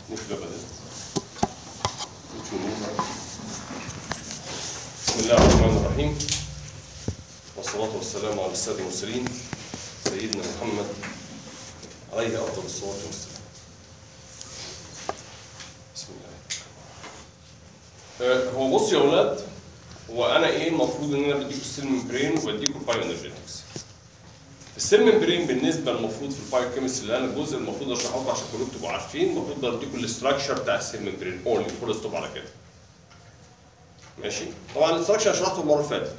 نكتب بدل بسم الله الرحمن الرحيم والصلاة والسلام على السادة المرسلين سيدنا محمد عليه أفضل الصلاة والسلام بسم الله آه، هو بص يا أولاد هو أنا إيه المفروض إن أنا بديكوا السيل ممبرين وبديكوا البايو انرجيتكس السيل ممبرين بالنسبه المفروض في البايو كيمستري اللي انا الجزء المفروض اشرحه لكم عشان كلكم تبقوا عارفين المفروض بديكم الاستراكشر بتاع السيل ممبرين اونلي فول ستوب على كده ماشي طبعا الاستراكشر شرحته المره اللي فاتت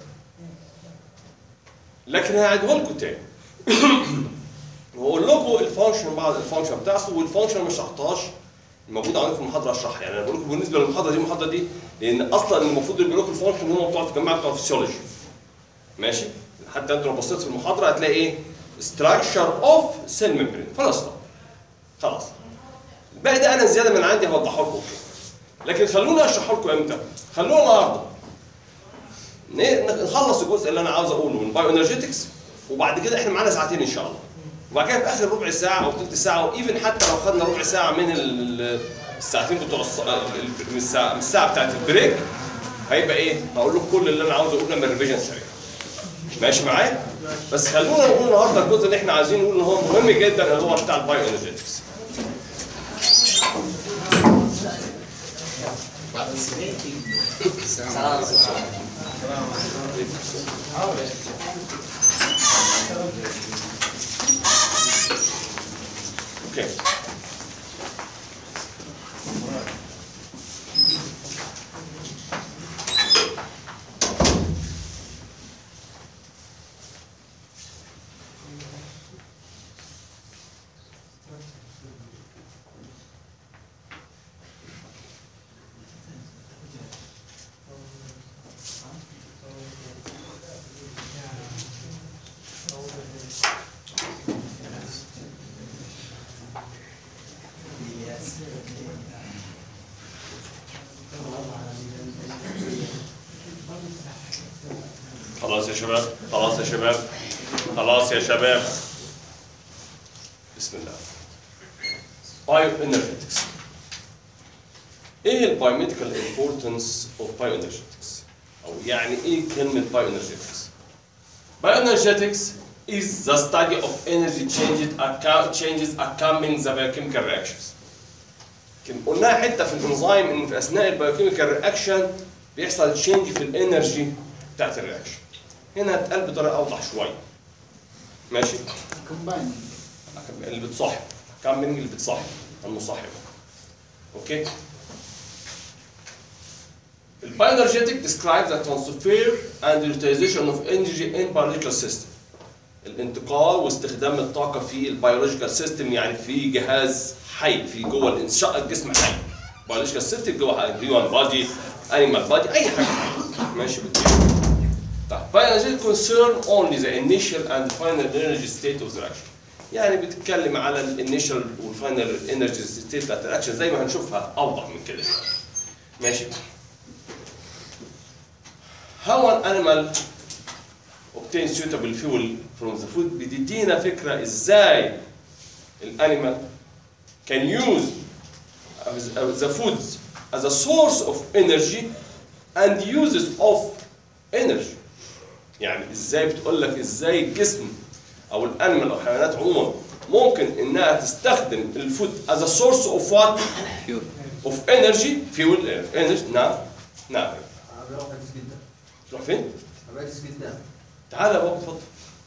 لكن هعيده لكم تاني واقول لكم الفانكشن بعد الفانكشن بتاعته والفانكشن ما شرحتهاش الموجود عندكم في المحاضره اشرحها يعني انا بقول لكم بالنسبه للمحاضره دي المحاضره دي لان اصلا المفروض اللي بيقول لكم الفانكشن هم بتوع في الجماعه بتوع الفسيولوجي ماشي حتى انت لو بصيت في المحاضره هتلاقي ايه structure of cell membrane خلاص خلاص الباقي ده انا زياده من عندي هوضحه لكم لكن خلوني اشرحه لكم امتى خلونا النهارده ن- نخلص الجزء اللي انا عاوز اقوله من بايو انرجيتكس وبعد كده احنا معانا ساعتين ان شاء الله وبعد كده في اخر ربع ساعه او ثلث ساعه وايفن حتى لو خدنا ربع ساعه من ال- الساعتين بتوع الص- ال- ال- من الساعه من الساعه بتاعت البريك هيبقى ايه؟ هقول لكم كل اللي انا عاوز اقوله من ريفيجن سريع ماشي معايا؟ بس خلونا نقول النهارده الجزء اللي احنا عايزين نقول ان هو مهم جدا اللي هو بتاع البايو انرجيتكس اوكي خلاص يا شباب خلاص يا شباب خلاص يا شباب بسم الله بايو انرجيتكس ايه البايوميديكال امبورتنس اوف بايو انرجيتكس او يعني ايه كلمه بايو انرجيتكس بايو انرجيتكس is the study of energy changes account changes accompanying the biochemical reactions كان قلناها حته في الانزيم ان في اثناء البايوكيميكال رياكشن بيحصل تشينج في الانرجي بتاعت الرياكشن هنا هتقال بطريقه اوضح شويه ماشي كومباين اللي بتصاحب كامبينج اللي بتصاحب المصاحبه اوكي البايونرجيتك describes the transfer and utilization of energy in biological system الانتقال واستخدام الطاقه في البيولوجيكال سيستم يعني في جهاز حي في جوه الانشاء الجسم حي بيولوجيكال سيستم جوه هيومن بادي انيمال بادي اي حاجه ماشي بالكده طيب biological concern only the initial and final energy state of the reaction يعني بتتكلم على الانيشال والفاينل انرجي ستيت بتاعت الرياكشن زي ما هنشوفها اوضح من كده ماشي how an animal obtains suitable fuel from the food بتدينا فكره ازاي الانيمال can use the foods as a source of energy and uses of energy يعني ازاي بتقول لك ازاي الجسم او الانيمال او الحيوانات عموما ممكن انها تستخدم الفود as a source of what of energy fuel energy نعم نعم عبارة كويس جدا تروح فين؟ عبارة كويس جدا تعالى يا بابا اتفضل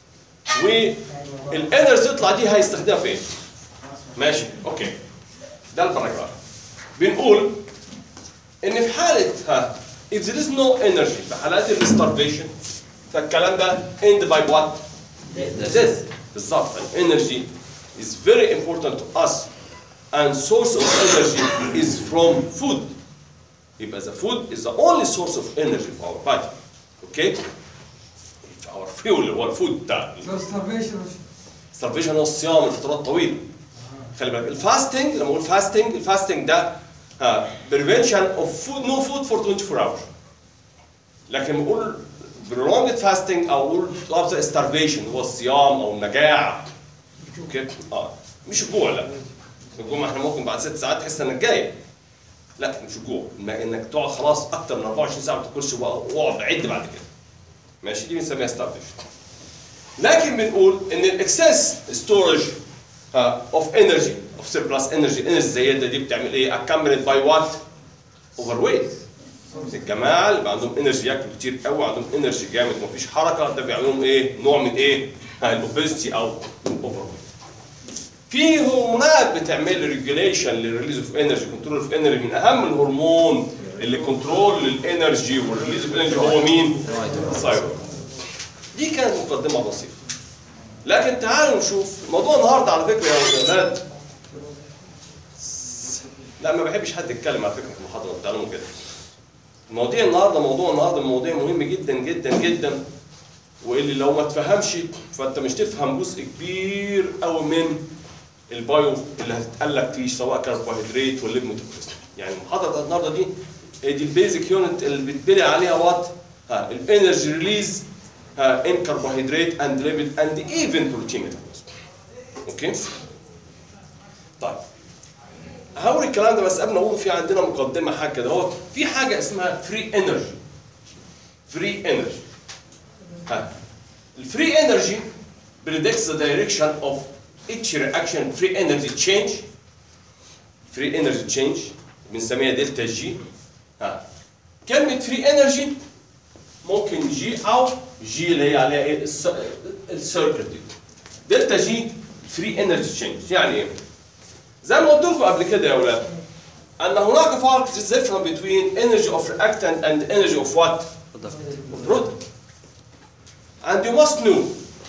والانرجي تطلع دي هيستخدمها فين؟ ماشي اوكي ده الباراجراف بنقول ان في حاله ها if there is no energy في حالات الستارفيشن فالكلام ده end by what؟ death بالظبط energy is very important to us and source of energy is from food يبقى the food is the only source of energy for our body okay our fuel اللي هو الفود بتاع starvation هو الصيام لفترات طويله خلي بالك الفاستنج لما اقول فاستنج الفاستنج ده ها prevention of food no food for 24 hours لكن لما اقول prolonged fasting او اقول starvation هو الصيام او النجاعه اوكي اه مش الجوع لا الجوع احنا ممكن بعد ست ساعات تحس انك جاي لا مش الجوع إن- انك تقعد خلاص اكتر من 24 ساعه ما تاكلش وبقى- واقعد عد بعد كده ماشي دي بنسميها ستارفيشن لكن بنقول ان الاكسس ستورج اوف انرجي اوف سيربلس انرجي انرجي زياده دي بتعمل ايه؟ اكملت باي وات؟ اوفر ويت الجماعه اللي بقى عندهم انرجي ياكلوا كتير قوي عندهم انرجي جامد ومفيش حركه ده بيعمل لهم ايه؟ نوع من ايه؟ الاوبيستي او الاوفر ويت في هرمونات بتعمل ريجوليشن للريليز اوف انرجي كنترول اوف انرجي من اهم الهرمون اللي كنترول للانرجي والريليز اوف انرجي هو مين؟ الثايرويد دي كانت مقدمه بسيطه لكن تعالوا نشوف الموضوع النهارده على فكره يا اولاد لا ما بحبش حد يتكلم على فكره في المحاضره بتعلموا كده المواضيع النهارده موضوع النهارده مواضيع مهم جدا جدا جدا واللي لو ما تفهمش فانت مش تفهم جزء كبير قوي من البايو اللي هتتقلق فيه سواء كربوهيدرات ولا ميتابوليزم يعني المحاضره بتاعت النهارده دي هي دي البيزك يونت اللي بيتبني عليها وات ها الانرجي ريليز ها ان كربوهيدرات اند ليبيد اند ايفن بروتين ميتابوليزم اوكي طيب هقول الكلام ده بس قبل ما اقول في عندنا مقدمه حاجه كده هو في حاجه اسمها فري انرجي فري انرجي ها الفري انرجي predicts the direction of each reaction free energy change free energy change بنسميها دلتا جي ها كلمة free energy ممكن جي أو جي اللي هي عليها ايه الس- السيركل دي دلتا جي فري انرجي تشينج يعني ايه؟ زي ما قلت لكم قبل كده يا اولاد ان هناك فرق different between energy of reactant and energy of what؟ Of product. And you must know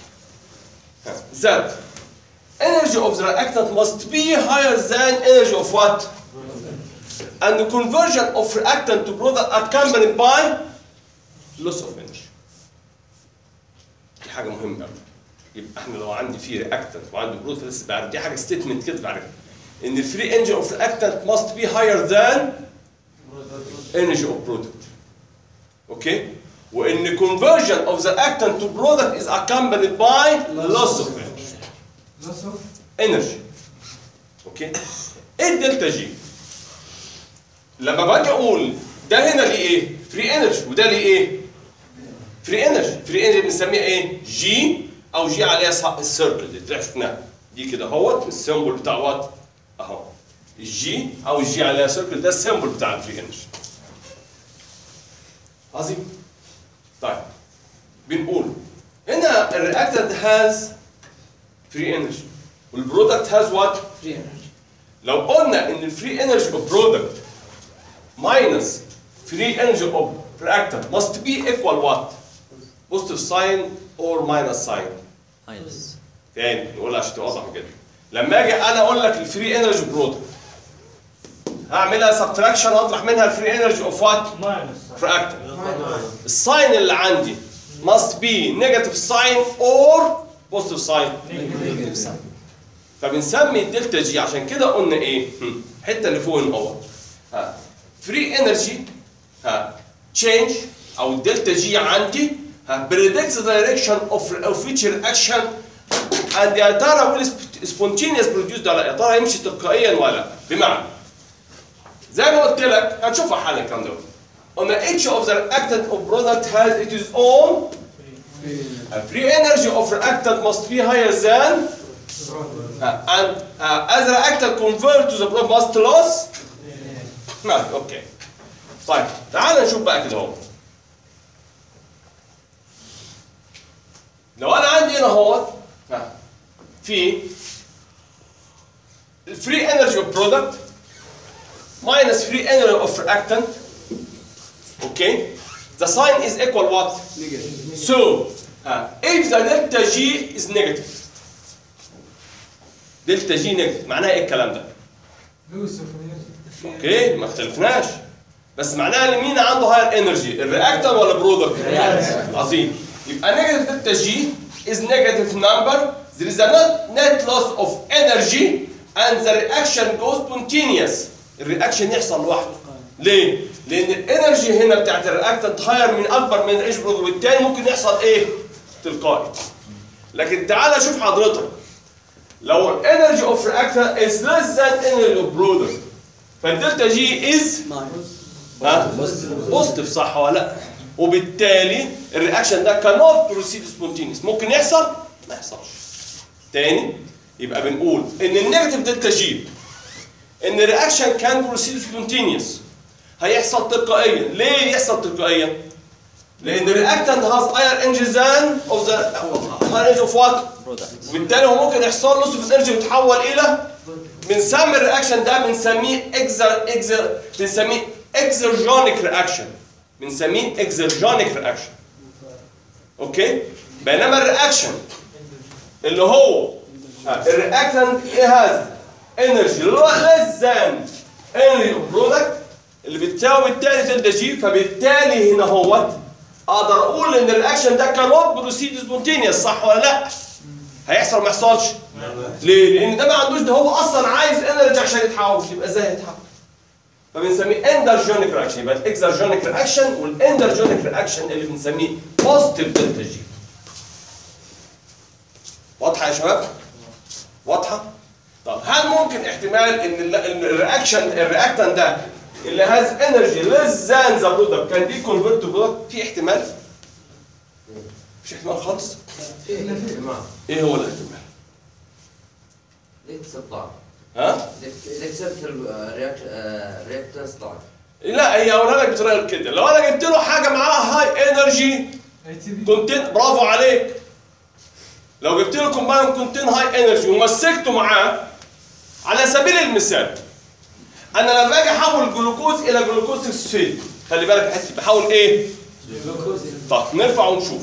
that energy of the reactant must be higher than energy of what? And the conversion of reactant to product accompanied by loss of energy. دي حاجة مهمة قوي. يبقى احنا لو عندي في رياكتنت وعندي برودكت لسه بعرف دي حاجة ستيتمنت كده بعرفها. ان الفري انرجي اوف reactant must be higher than energy of product. اوكي؟ وان conversion of the reactant to product is accompanied by loss of energy. انرجي اوكي ايه الدلتا جي لما باجي اقول ده هنا ليه ايه فري انرجي وده ليه ايه فري انرجي فري انرجي بنسميها ايه جي او جي عليها ص- السيركل دي اللي شفناها دي كده اهوت السيمبل بتاع وات اهو الجي او الجي عليها سيركل ده السيمبل بتاع الفري انرجي عظيم طيب بنقول هنا الرياكتنت هاز فري انرجي والبرودكت هاز وات فري انرجي لو قلنا ان الفري انرجي اوف برودكت ماينس فري انرجي اوف reactant must be equal what positive sign or minus sign ماينس تاني نقول عشان توضح كده لما اجي انا اقول لك الفري انرجي برودكت هعملها سبتراكشن اطرح منها الفري انرجي اوف وات reactant الساين اللي عندي must be negative sign or positive sign فبنسمي الدلتا جي عشان كده قلنا ايه هم، الحته اللي فوق الاول ها فري انرجي ها تشينج او الدلتا جي عندي ها predicts the direction of of each reaction and يا ترى will sp- spontaneous produced ولا لا؟ يا ترى يمشي تلقائيا ولا لا؟ بمعنى زي ما قلت لك هنشوفها حالا الكلام ده قلنا each of the reactant of product has its own a free energy of reactant must be higher than uh, and uh, as the reactant convert to the product must loss ماشي اوكي طيب تعال نشوف بقى كده اهو لو انا عندي هنا اهوت ها، في الفري انرجي اوف برودكت minus free energy of reactant okay the sign is equal what so uh, if the delta g is negative delta g negative معناها ايه الكلام ده اوكي ما اختلفناش بس معناها ان مين عنده هاير انرجي الرياكتر ولا برودكت عظيم يبقى نيجاتيف دلتا جي is negative number there is a net, net loss of energy and the reaction goes spontaneous الرياكشن يحصل لوحده ليه؟ لان الانرجي هنا بتاعت الرياكتنت هاير من اكبر من الايش برودكت وبالتالي ممكن يحصل ايه؟ تلقائي لكن تعالى شوف حضرتك لو الانرجي اوف رياكتنت از less than energy of product فالدلتا جي از ها بوزيتيف صح ولا لا وبالتالي الرياكشن ده cannot proceed spontaneous ممكن يحصل ما يحصلش تاني يبقى بنقول ان النيجاتيف دلتا جي ان الرياكشن كان بروسيد سبونتينيوس هيحصل تلقائيا ليه يحصل تلقائيا لان الرياكتنت هاز higher energy than of the higher energy of what وبالتالي هو ممكن يحصل له في انرجي ويتحول الى بنسمي الرياكشن ده بنسميه اكزر اكزر بنسميه اكزرجونيك رياكشن بنسميه اكزرجونيك رياكشن اوكي بينما الرياكشن اللي هو الرياكتنت هاز انرجي less than energy of product اللي بتساوي بالتالي دلتا جي فبالتالي هنا هو اقدر اقول ان الرياكشن ده كانوت بروسيد سبونتينيوس صح ولا لا؟ هيحصل ما يحصلش؟ ليه؟ لان ده ما عندوش ده هو اصلا عايز انرجي عشان يتحول يبقى ازاي هيتحول؟ فبنسميه اندرجونيك رياكشن يبقى الاكزرجونيك رياكشن والاندرجونيك رياكشن اللي بنسميه بوزيتيف دلتا جي واضحه يا شباب؟ واضحه؟ طب هل ممكن احتمال ان ال- إن الرياكشن الرياكتنت ده اللي هاز انرجي ليس ذان ذا برودكت كان دي كونفرت تو برودكت في احتمال؟ مفيش احتمال خالص؟ جماعة ايه هو الاحتمال؟ الاكسب ضعف ها؟ الاكسبت رياكتنس ضعف لا هي اقولها لك بطريقه كده لو انا جبت له حاجه معاها هاي انرجي كونتين برافو عليك لو جبت له كومباين كونتين هاي انرجي ومسكته معاه على سبيل المثال انا لما باجي احول جلوكوز الى جلوكوز سوسفيت خلي بالك الحته بحول ايه؟ طب نرفع ونشوف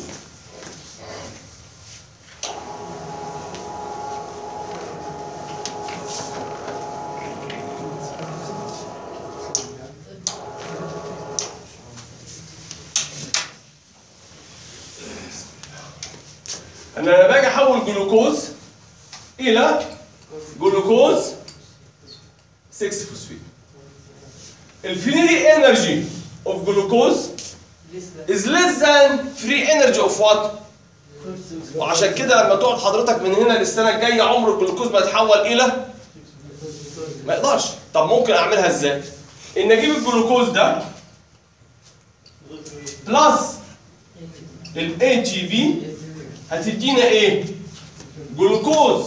انا لما باجي احول جلوكوز الى جلوكوز 6 فوسفيت الفري انرجي اوف جلوكوز is less than free energy of what وعشان كده لما تقعد حضرتك من هنا للسنه الجايه عمر الجلوكوز ما يتحول الى ما يقدرش طب ممكن اعملها ازاي ان اجيب الجلوكوز ده بلس الاي جي في هتدينا ايه جلوكوز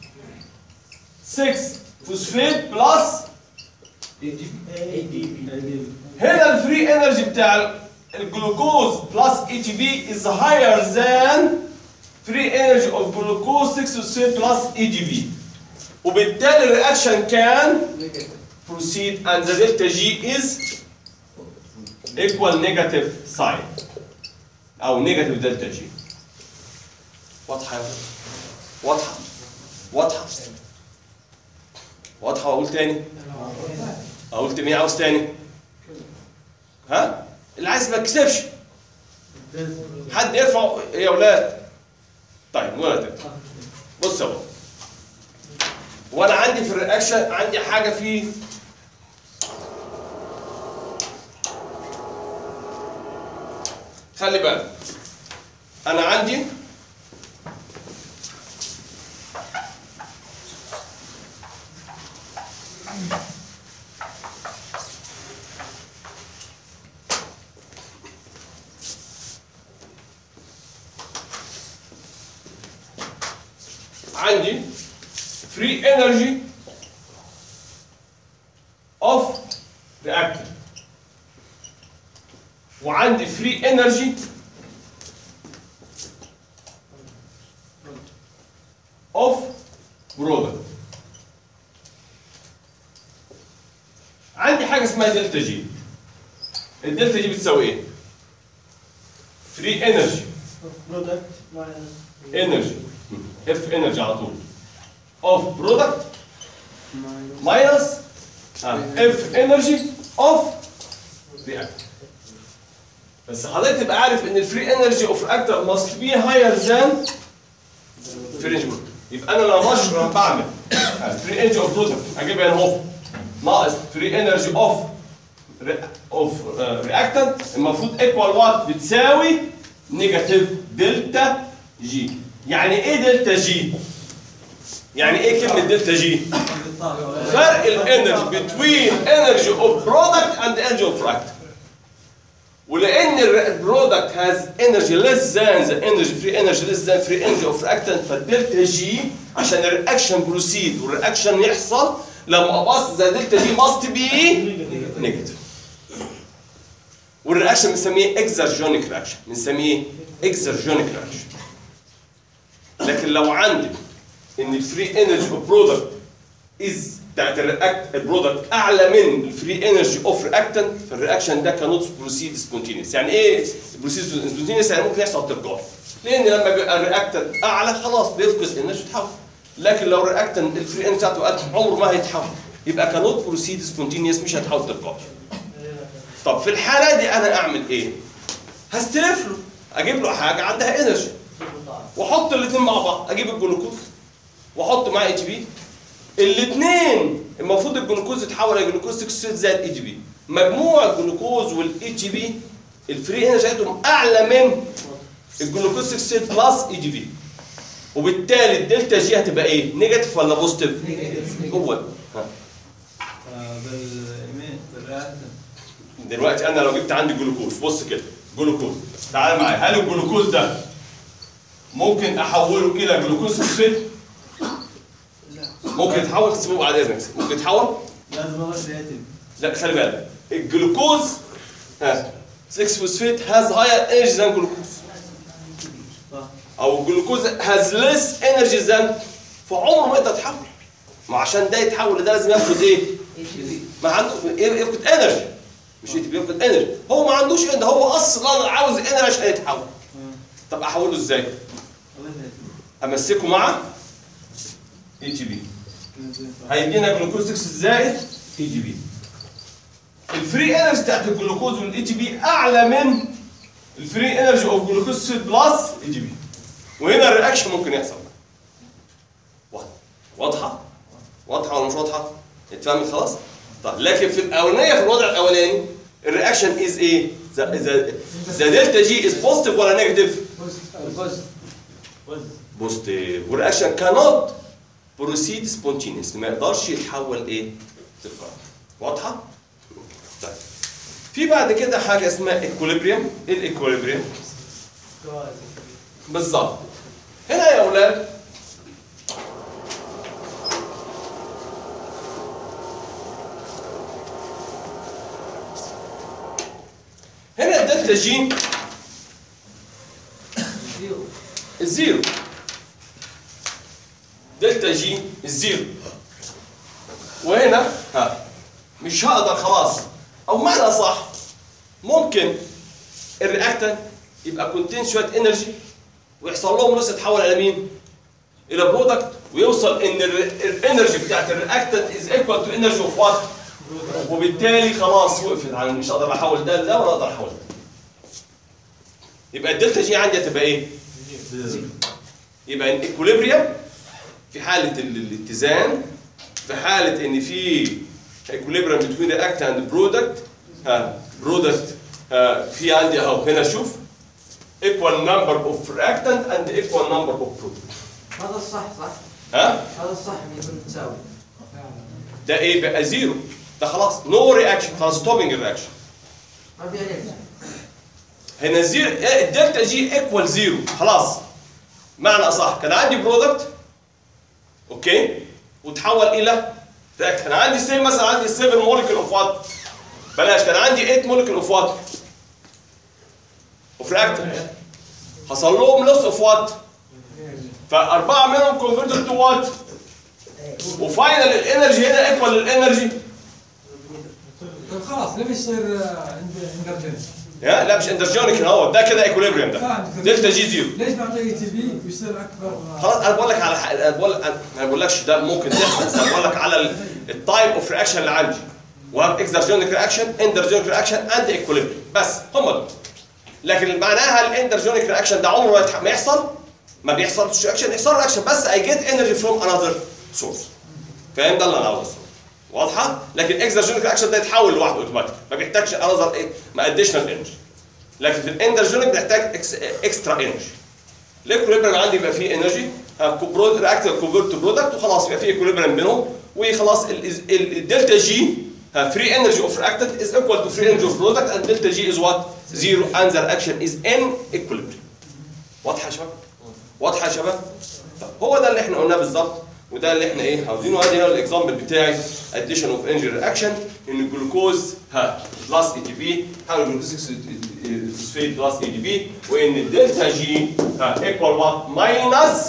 6 فوسفيت بلس هنا الفري انرجي بتاع الجلوكوز بلس اي تي بي از هاير ذان فري انرجي اوف جلوكوز 6 فوسفيت بلس اي جي بي وبالتالي الرياكشن كان proceed and the delta G is equal negative sign او negative delta G واضحة يا ولد؟ واضحة واضحة واضحة واقول تاني اقول مين عاوز تاني ها اللي عايز ما يكسبش حد يرفع يا اولاد طيب ولا تاني بص يا بابا وانا عندي في الرياكشن عندي حاجه في خلي بالك انا عندي عندي free energy of reactor وعندي free energy of product عندي حاجه اسمها دلتا جي الدلتا جي بتساوي ايه free energy product minus energy اف انرجي على طول اوف برودكت ماينس اف انرجي اوف رياكتور بس حضرتك تبقى عارف ان الفري انرجي اوف رياكتور ماست بي هاير ذان فري انرجي يبقى انا لما بشرب لما بعمل فري انرجي اوف برودكت اجيبها هنا اهو ناقص فري انرجي اوف اوف رياكتنت المفروض ايكوال وات بتساوي نيجاتيف دلتا جي يعني ايه دلتا جي يعني ايه كلمه دلتا جي فرق الانرجي بتوين انرجي اوف برودكت اند انرجي اوف reactant ولان البرودكت هاز انرجي less than the energy free energy less than free energy of reactant فالدلتا جي عشان الرياكشن بروسيد والرياكشن يحصل لما ابص ذا دلتا جي ماست بي نيجاتيف والرياكشن بنسميه اكزرجونيك رياكشن بنسميه اكزرجونيك رياكشن لكن لو عندي ان الفري انرجي اوف برودكت از بتاعت الرياكت البرودكت اعلى من الفري انرجي اوف رياكتنت فالرياكشن ده كانوت بروسيد سبونتينيوس يعني ايه بروسيد سبونتينيوس يعني ممكن يحصل تلقائي لان لما بيبقى الرياكتنت اعلى خلاص بيفقد انرجي يتحول لكن لو الرياكتنت الفري انرجي بتاعته قد عمره ما هيتحول يبقى كانوت بروسيد سبونتينيوس مش هيتحول تلقائي طب في الحاله دي انا اعمل ايه؟ هستلف له اجيب له حاجه عندها انرجي واحط الاثنين مع بعض اجيب الجلوكوز واحط معاه اتش بي الاثنين المفروض الجلوكوز يتحول الى جلوكوز 6 زائد اتش بي مجموع الجلوكوز والاتش بي الفري انرجي بتاعتهم اعلى من الجلوكوز 6 بلس اتش بي وبالتالي الدلتا جي هتبقى ايه؟ نيجاتيف ولا بوزيتيف؟ هو ده. ها. باليمين بالرياكتنت دلوقتي انا لو جبت عندي جلوكوز بص كده جلوكوز تعال معايا هل الجلوكوز ده ممكن احوله الى جلوكوز فوسفات ممكن يتحول اسمه بعد اذنك ممكن يتحول لازم اروح رياتيف لا خلي بالك الجلوكوز ها 6 فوسفات هاز هاير انرجي ذان جلوكوز صح او الجلوكوز هاز ليس انرجي ذان فعمره ما يقدر يتحول ما عشان ده يتحول لده لازم ياخد ايه؟ ما عنده يفقد انرجي مش يفقد انرجي هو ما عندوش ده هو اصلا عاوز انرجي عشان يتحول طب احوله ازاي؟ الله يهديك امسكه مع اي جي بي هيدينا جلوكوز 6 زائد اي جي بي الفري انرجي بتاعت الجلوكوز والاي جي بي اعلى من الفري انرجي اوف جلوكوز 6 بلس اي جي بي وهنا الرياكشن ممكن يحصل واضحه واضحه واضحه ولا مش واضحه اتفهمت خلاص طيب لكن في الاولانيه في الوضع الاولاني الرياكشن از ايه ذا ذا دلتا جي از بوزيتيف ولا نيجاتيف بوزيتيف والرياكشن كانوت بروسيد سبونتينيوس ما يقدرش يتحول ايه تلقائي واضحه طيب في بعد كده حاجه اسمها ايكوليبريم ايه الايكوليبريم بالظبط هنا يا اولاد هنا الدلتا جي الزيرو دلتا جي الزيرو وهنا ها مش هقدر خلاص او معنى صح ممكن الرياكتنت يبقى كونتين شويه انرجي ويحصل لهم نص يتحول الى مين؟ الى برودكت ويوصل ان الانرجي بتاعت الرياكتنت از ايكوال تو انرجي اوف وات وبالتالي خلاص وقفت عن مش هقدر احول ده لده ولا اقدر احول ده يبقى الدلتا جي عندي هتبقى ايه؟ يبقى الايكوليبريم في حاله ال- الاتزان في حاله ان في ايكوليبريم بتوين رياكت اند برودكت ها برودكت في عندي اهو هنا شوف equal number of reactant and equal number of product هذا الصح صح ها هذا الصح ان يكون متساوي ده ايه بقى زيرو ده خلاص نو رياكشن خلاص ستوبنج الرياكشن ما في عليك هنا زيرو إيه، الدلتا جي ايكوال زيرو خلاص معنى اصح كان عندي برودكت اوكي وتحول الى رياكت كان عندي سي مثلا عندي 7 مولكيول اوف وات بلاش كان عندي 8 مولكيول اوف وات اوف رياكتنت حصل لهم لوس اوف وات فاربعه منهم كونفرتد تو وات وفاينل الانرجي هنا ايكوال للانرجي طيب خلاص ليه يصير آه، عند عند رجل؟ لا لا مش اندرجونيك هو ده كده ايكوليبريم ده فاهم. دلتا جي زيرو ليش بعطيه اي تي بي ويصير اكبر خلاص انا بقول لك على حق... انا بقول انا ما بقولكش ده ممكن تحصل بس انا بقول لك على التايب اوف رياكشن اللي عندي وهاب اكزرجونيك رياكشن اندرجونيك رياكشن اند ايكوليبريم بس هم دول لكن معناها الاندرجونيك رياكشن ده عمره ما يتح- ما يحصل ما بيحصلش رياكشن يحصل رياكشن بس اي جيت انرجي فروم انذر سورس فاهم ده اللي انا عاوزه واضحه لكن اكزرجونيك رياكشن ده يتحول لوحده اوتوماتيك ما بيحتاجش انذر ايه ما اديشنال انرجي لكن في الاندرجونيك بيحتاج اكسترا انرجي الايكوليبريم عندي يبقى فيه انرجي رياكتور كونفرت تو برودكت وخلاص يبقى في ايكوليبريم بينهم وخلاص ال- ال- الدلتا جي فري انرجي اوف reactant is equal to free energy of product and delta G is what? Zero and the reaction is in equilibrium. واضحه يا شباب؟ واضحه يا شباب؟ طب هو ده اللي احنا قلناه بالظبط وده اللي احنا ايه عاوزينه ادي هنا الاكزامبل بتاعي addition of energy reaction ان الجلوكوز ها بلس اي تي بي حاول الجلوكوز فوسفيت بلس اي تي بي وان الدلتا جي ها ايكوال وات ماينس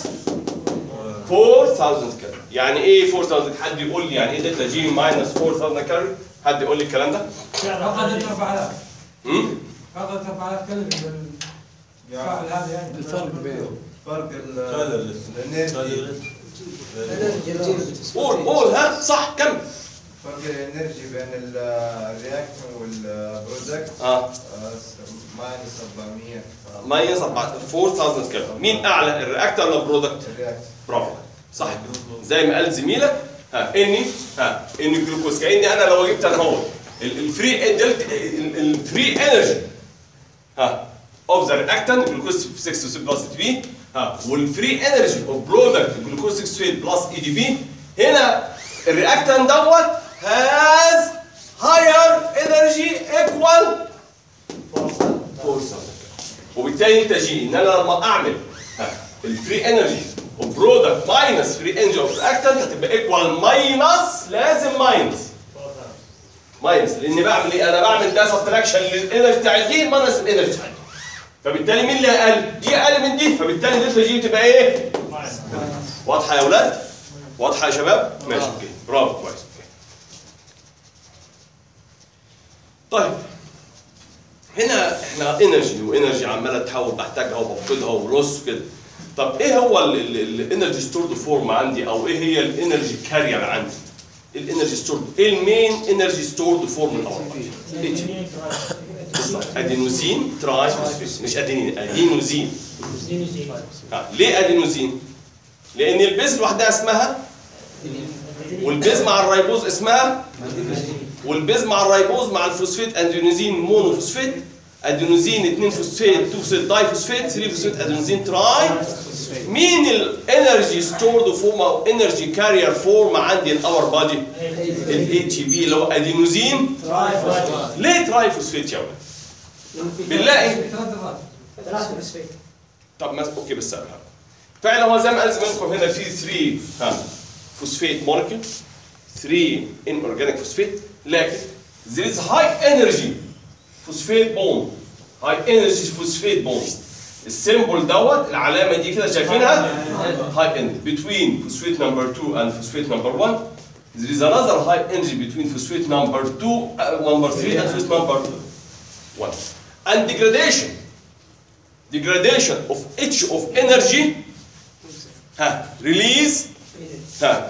4000 كالوري يعني ايه 4000 حد يقول لي يعني ايه دلتا جي ماينس 4000 كالوري حد يقول لي الكلام ده فقدت 4000 امم فقدت 4000 كلمه بالفعل هذا يعني الفرق بين فرق ال هذا الانرجي قول قول ها صح كم فرق الانرجي بين الرياكتور والبرودكت اه ماينس 400 ماينس 4000 كالوري مين اعلى الرياكتور ولا البرودكت الرياكتور برافو صح زي ما قال زميلك ها اني ها اني جلوكوز كاني انا لو جبت انا هو ال- الفري دلت ال- الفري انرجي ها اوف ذا رياكتنت جلوكوز 6 بلس اي دي بي ها والفري انرجي اوف برودكت جلوكوز 6 بلس اي دي بي هنا الرياكتنت دوت هاز هاير انرجي ايكوال فرصه وبالتالي انت جي ان انا لما اعمل الفري انرجي اوف برودكت ماينس فري انرجي اوف رياكتنت هتبقى ايكوال ماينس لازم ماينس ماينس لان بعمل ايه؟ انا بعمل ده سبتراكشن للانرجي بتاع دي ماينس الانرجي بتاع دي فبالتالي مين اللي اقل؟ دي اقل من دي فبالتالي دلتا جي بتبقى ايه؟ واضحه يا اولاد؟ واضحه يا شباب؟ ماشي اوكي برافو كويس اوكي طيب هنا احنا انرجي وانرجي عماله تحول بحتاجها وبفقدها ورص كده طب ايه هو الانرجي ستورد فورم عندي او ايه هي الانرجي كارير عندي الانرجي ستورد ايه المين انرجي ستورد فورم الاول ادينوزين تراي فوسفيت مش ادينين ادينوزين آه. ليه ادينوزين لان البيز لوحدها اسمها والبيز مع الريبوز اسمها والبيز مع الريبوز مع الفوسفيت ادينوزين مونو فوسفيت ادينوزين 2 فوسفيت 2 فوسفيت داي فوسفيت 3 فوسفيت ادينوزين تراي مين الانرجي ستورد فورم او انرجي كارير فورم عندي الاور بادي الاي تي بي اللي هو ادينوزين ليه تراي فوسفيت يا ولد بنلاقي ثلاث مرات طب ما اوكي بس سهل فعلا هو زي ما قال زميلكم هنا في 3 ها فوسفيت مولكيول 3 ان اورجانيك فوسفيت لكن there is high energy فوسفيت بوند هاي انرجي فوسفيت بوند السيمبل دوت العلامه دي كده شايفينها هاي energy between phosphate number 2 and phosphate number 1 there is another high energy between phosphate number 2 uh, number 3 and phosphate number 1 and degradation degradation of each of energy ها release ها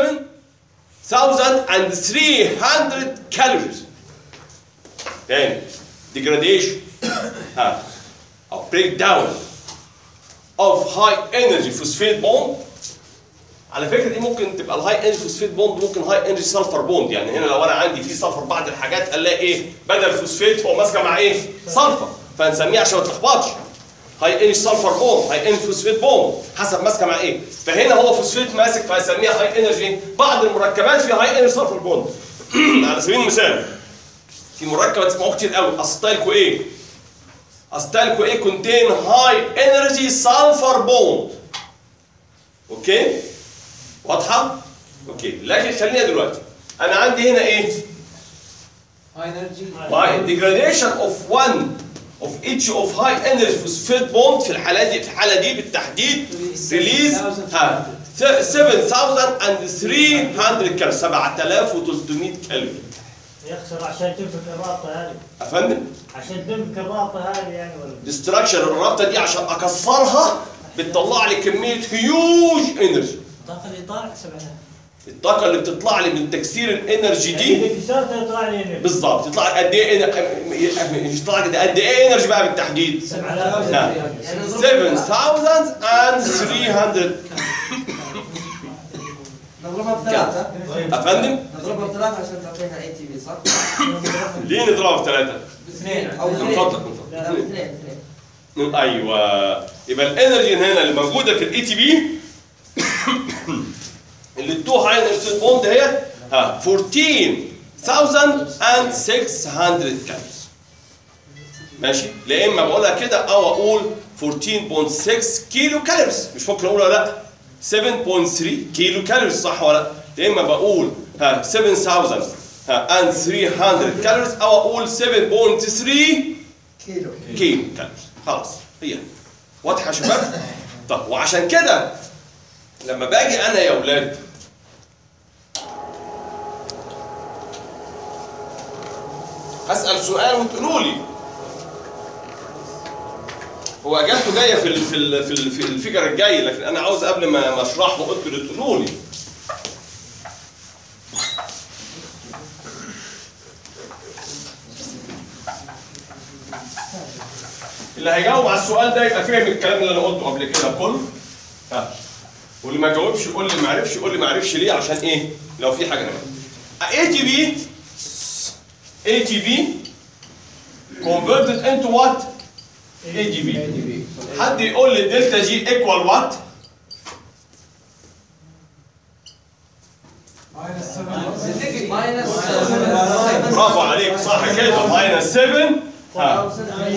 7300 calories تاني degradation ها او breakdown of high energy phosphate bond على فكره دي ممكن تبقى الهاي انرجي فوسفيت بوند ممكن هاي انرجي سلفر بوند يعني هنا لو انا عندي في سلفر بعض الحاجات الاقي ايه بدل فوسفيت هو ماسكه مع ايه سلفر فنسميه عشان ما تلخبطش هاي انرجي سلفر بوند هاي انرجي فوسفيت بوند حسب ماسكه مع ايه فهنا هو فوسفيت ماسك فهسميها هاي انرجي بعض المركبات فيها هاي انرجي سلفر بوند على سبيل المثال في مركب تسمعوه كتير قوي اسيتايل كو ايه اسيتايل كو ايه كونتين هاي انرجي سلفر بوند اوكي واضحه اوكي لكن خلينا دلوقتي انا عندي هنا ايه هاي انرجي by degradation of one of each of high energy phosphate bond في الحالة دي في الحالة دي بالتحديد ريليز ها 7300 كالوري 7300 كالوري يخسر عشان تنفك الرابطه هذه افندم عشان تنفك الرابطه هذه يعني ولا ديستراكشن الرابطة دي عشان اكسرها بتطلع لي كمية هيوج انرجي الطاقه اللي طالع سبعة الطاقة اللي بتطلع لي من تكسير الانرجي دي يعني كسرتها يطلع لي هنا بالظبط يطلع لي قد ايه إن- يطلع لي قد ايه انرجي بقى بالتحديد 7000 نعم. 7300 نضربها بثلاثة افندم نضربها بثلاثة عشان تعطينا اي تي بي صح؟ ليه نضربها في ثلاثة؟ باثنين او من اثنين فضلك من لا فضلك باثنين اثنين ايوه يبقى الانرجي هنا اللي موجوده في الاي تي بي اللي التو هاي انرجي بوند هي ها 14600 كالوريز ماشي لا اما بقولها كده او اقول 14.6 كيلو كالوريز مش ممكن اقول ولا لا 7.3 كيلو كالوريز صح ولا لا يا اما بقول ها 7000 ها and 300 كالوريز او اقول 7.3 كيلو كيلو كالوريز خلاص هي واضحه يا شباب طب وعشان كده لما باجي انا يا اولاد هسال سؤال وتقولوا لي هو اجابته جايه في ال في ال في, ال في الفيجر الجاي لكن انا عاوز قبل ما ما اشرحه انتوا اللي تقولوا لي اللي هيجاوب على السؤال ده يبقى فاهم الكلام اللي انا قلته قبل كده كله ها واللي ما جاوبش يقول لي ما عرفش يقول لي ما عرفش ليه عشان ايه لو في حاجه هنا اي تي بي اي تي بي converted into what اي دي بي حد يقول لي دلتا جي ايكوال وات ماينس 7 ماينس برافو عليك صح كده ماينس 7 ها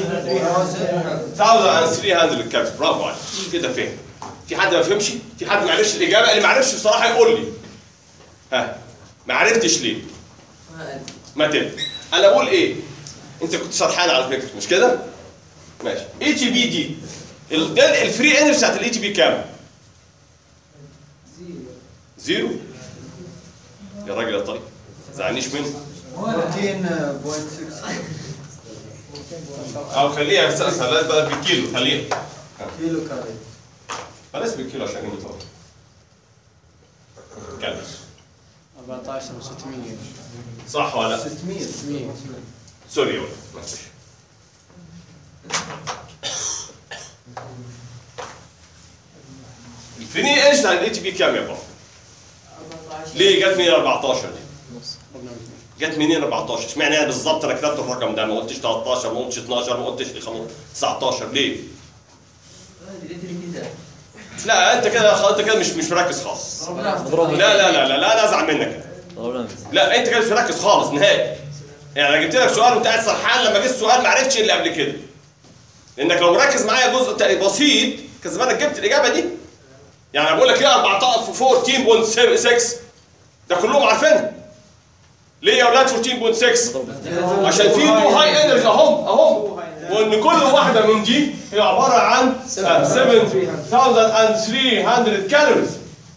1300 كابس برافو عليك كده فهم في حد ما فهمش في حد ما عرفش الاجابه اللي ما عرفش بصراحه يقول لي ها ما عرفتش ليه ما تبقى انا بقول ايه انت كنت سرحان على فكره مش كده ماشي اي تي بي دي ال- ده الفري انرجي بتاعت الاي تي بي كام زيرو يا راجل يا طيب ما تزعلنيش منه 14.6 او خليها بس خليها بقى بالكيلو خليها كيلو كالوري خلاص بالكيلو عشان يجي طبعا كام 14 و600 صح ولا لا 600 600 سوري يا ولد معلش الفري ايش بتاع الاي تي بي كام يا بابا؟ ليه جت منين 14 دي؟ نص قبل ما جت منين 14 اشمعنى انا بالظبط انا كتبت الرقم ده ما قلتش 13 ما قلتش 12 ما قلتش 19 ليه؟ لا انت كده خلاص انت كده مش مش مركز خالص لا لا لا لا لا انا ازعل منك لا انت كده مش مركز خالص نهائي يعني انا جبت لك سؤال وانت قاعد سرحان لما جه السؤال ما عرفتش اللي قبل كده لانك لو مركز معايا جزء تق- بسيط كان زمانك جبت الاجابه دي يعني أنا بقول لك ايه 14 14.6 ده كلهم عارفينها ليه يا اولاد 14.6 عشان في تو هاي انرجي اهم اهم وان كل واحده من دي هي عباره عن 7300 كالوريز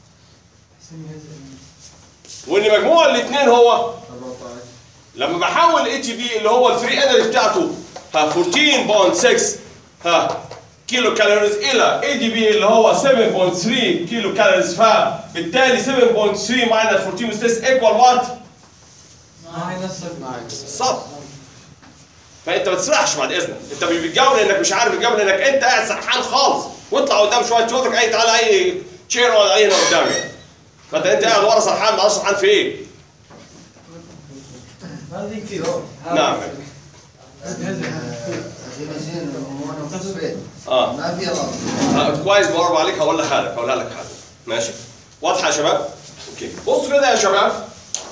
وان مجموع الاثنين هو 14 لما بحول اي تي بي اللي هو الفري انرجي بتاعته ها 14.6 ها كيلو كالوريز الى اي دي بي اللي هو 7.3 كيلو كالوريز فبالتالي 7.3 ماينس 14.6 ايكوال وات ماينس 7 صب فانت ما تسرحش بعد اذنك انت مش بتجاوب لانك مش عارف تجاوب لانك انت قاعد سرحان خالص واطلع قدام شويه تشوفك اي تعالى اي تشير ولا اي هنا قدامي فانت انت قاعد ورا سرحان ما سرحان في ايه؟ هذه كيلو نعم ادينوزين مونوفوسفات اه ما في رابط آه، كويس برافو عليك هقول لك حاجه هقولها لك حاجه ماشي واضحه يا شباب اوكي بصوا كده يا شباب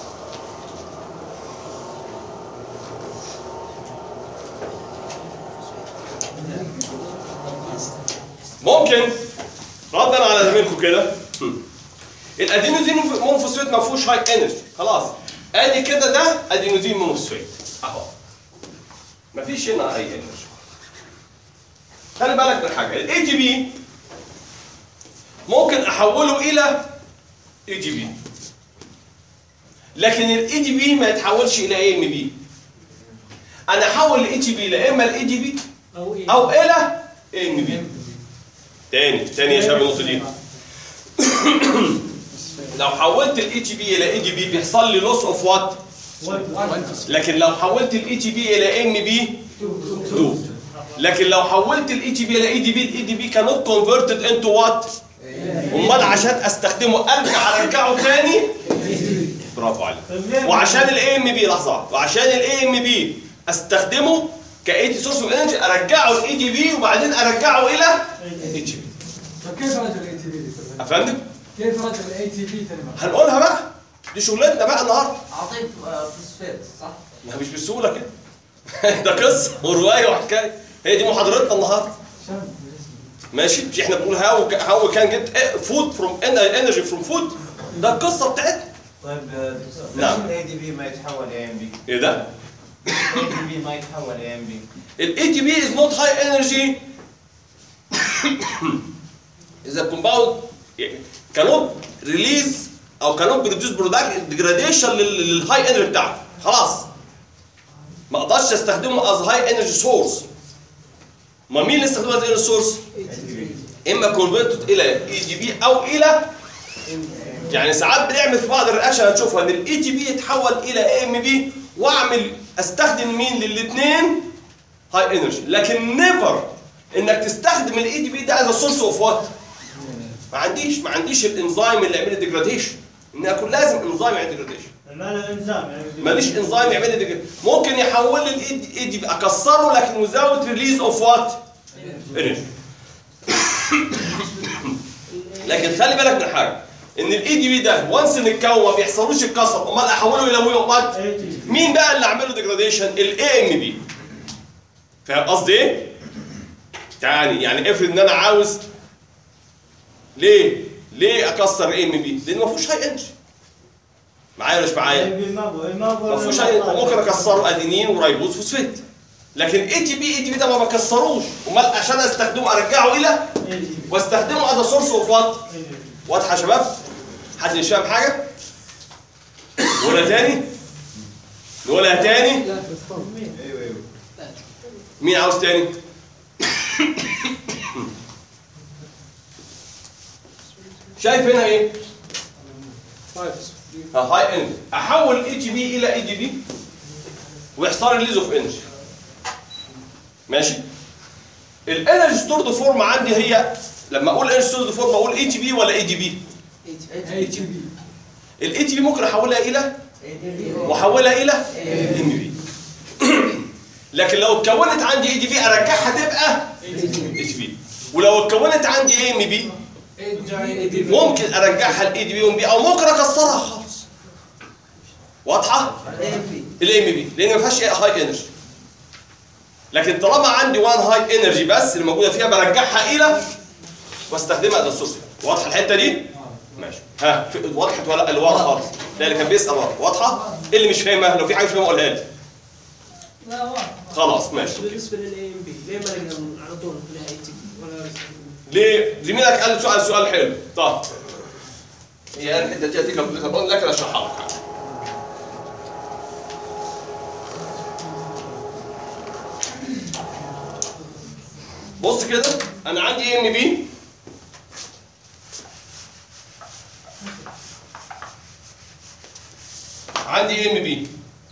ممكن ردا على زميلكم كده هم. الادينوزين مونوفوسفات ما فيهوش هاي انرجي خلاص ادي كده ده ادينوزين مونوفوسفات اهو ما فيش هنا اي انرجي خلي بالك من حاجه الاي تي بي ممكن احوله الى اي جي بي لكن الاي جي بي ما يتحولش الى اي ام بي انا احول الاي جي بي لا اما الاي جي بي او ايه او الى اي ام بي تاني تاني يا شباب النقطه دي لو حولت الاي جي بي الى اي جي بي بيحصل لي لوس اوف وات لكن لو حولت الاي جي بي الى ام بي 2 لكن لو حولت الاي جي بي الى اي دي بي الاي دي بي كانت كونفرتد انتو وات امال عشان استخدمه ارجع ارجعه تاني برافو عليك وعشان الاي ام بي لحظه وعشان الاي ام بي استخدمه كاي تي سورس اوف انرجي ارجعه الاي دي بي وبعدين ارجعه الى اي جي بي فكيف رجع الاي تي بي افندم كيف رد الاي تي بي تاني مرة؟ هنقولها بقى دي شغلتنا بقى النهارده اعطيه فوسفات صح؟ ما هي مش بالسهوله كده ده قصه وروايه وحكايه هي دي محاضرتنا النهارده شام ماشي مش احنا بنقول هاو هاو كان جيت فود فروم انرجي فروم فود ده القصه بتاعتنا طيب دكتور نعم. ليش الاي دي بي ما يتحول اي ام بي؟ ايه ده؟ الاي دي بي ما يتحول اي ام بي الاي تي بي از نوت هاي انرجي اذا الكومباوند كانوت ريليز او كانوت بروديوس برودكت ديجراديشن للهاي انرجي بتاعته خلاص ما اقدرش استخدمه از هاي انرجي سورس ما مين اللي استخدمه از انرجي سورس؟ اما كونفرتد الى اي جي بي او الى يعني ساعات بنعمل في بعض الرياكشن هتشوفها ان الاي تي بي يتحول الى اي ام بي واعمل استخدم مين للاثنين هاي انرجي لكن نيفر انك تستخدم الاي دي بي ده از سورس اوف وات ما عنديش ما عنديش الانزيم اللي يعمل لي ديجراديشن ان اكون لازم انزيم يعمل ديجراديشن ما له انزام يعني ماليش انزيم يعمل لي ديجراديشن ممكن يحول لي الاي دي بي اكسره لكن وزاوت ريليز اوف وات انرجي لكن خلي بالك من حاجه ان الاي دي بي ده وانس ان اتكون ما بيحصلوش الكسر امال احوله الى وات اي تي مين بقى اللي عمله ديجراديشن الاي ام بي فاهم قصدي ايه يعني يعني افرض ان انا عاوز ليه ليه اكسر الاي ام بي لان ما فيهوش هاي انرجي معايا ولا مش معايا ما هو ما هو ما فيهوش هاي ممكن اكسره ادينين ورايبوز فوسفات لكن اي تي بي اي تي بي ده ما بكسروش امال عشان استخدمه ارجعه الى واستخدمه از سورس اوف وات واضحه يا شباب حد مش فاهم حاجه نقولها تاني نقولها تاني لا بالضبط ايوه ايوه مين عاوز تاني شايف هنا ايه هاي انرجي احول اي جي بي الى اي دي بي ويحصل ريليز اوف انرجي ماشي الانرجي ستورد فورم عندي هي لما اقول انرجي ستورد فورم اقول اي تي بي ولا اي دي بي اي تي بي الاي تي بي ممكن احولها الى واحولها الى ام بي لكن لو اتكونت عندي اي دي بي ارجعها تبقى اي تي بي ولو اتكونت عندي اي ام بي اي تي بي ممكن ارجعها الاي دي بي ام بي او ممكن اكسرها خالص واضحه الاي ام بي لان ما فيهاش هاي انرجي لكن طالما عندي وان هاي انرجي بس اللي موجوده فيها برجعها الى واستخدمها از سورس واضحه الحته دي ماشي ها في- وضحت ولا اللي ورا خالص لا اللي كان بيسال ورا واضحه إيه اللي مش فاهمها لو في حاجه مش فاهمها قولها لي لا واضح خلاص ماشي بالنسبه للاي ام بي ليه ما نقدر على طول نخليها اي تي بي ولا ليه زميلك قال سؤال سؤال حلو طب هي الحته دي هتيجي لكن اشرحها لك بص كده انا عندي ام بي عندي ام بي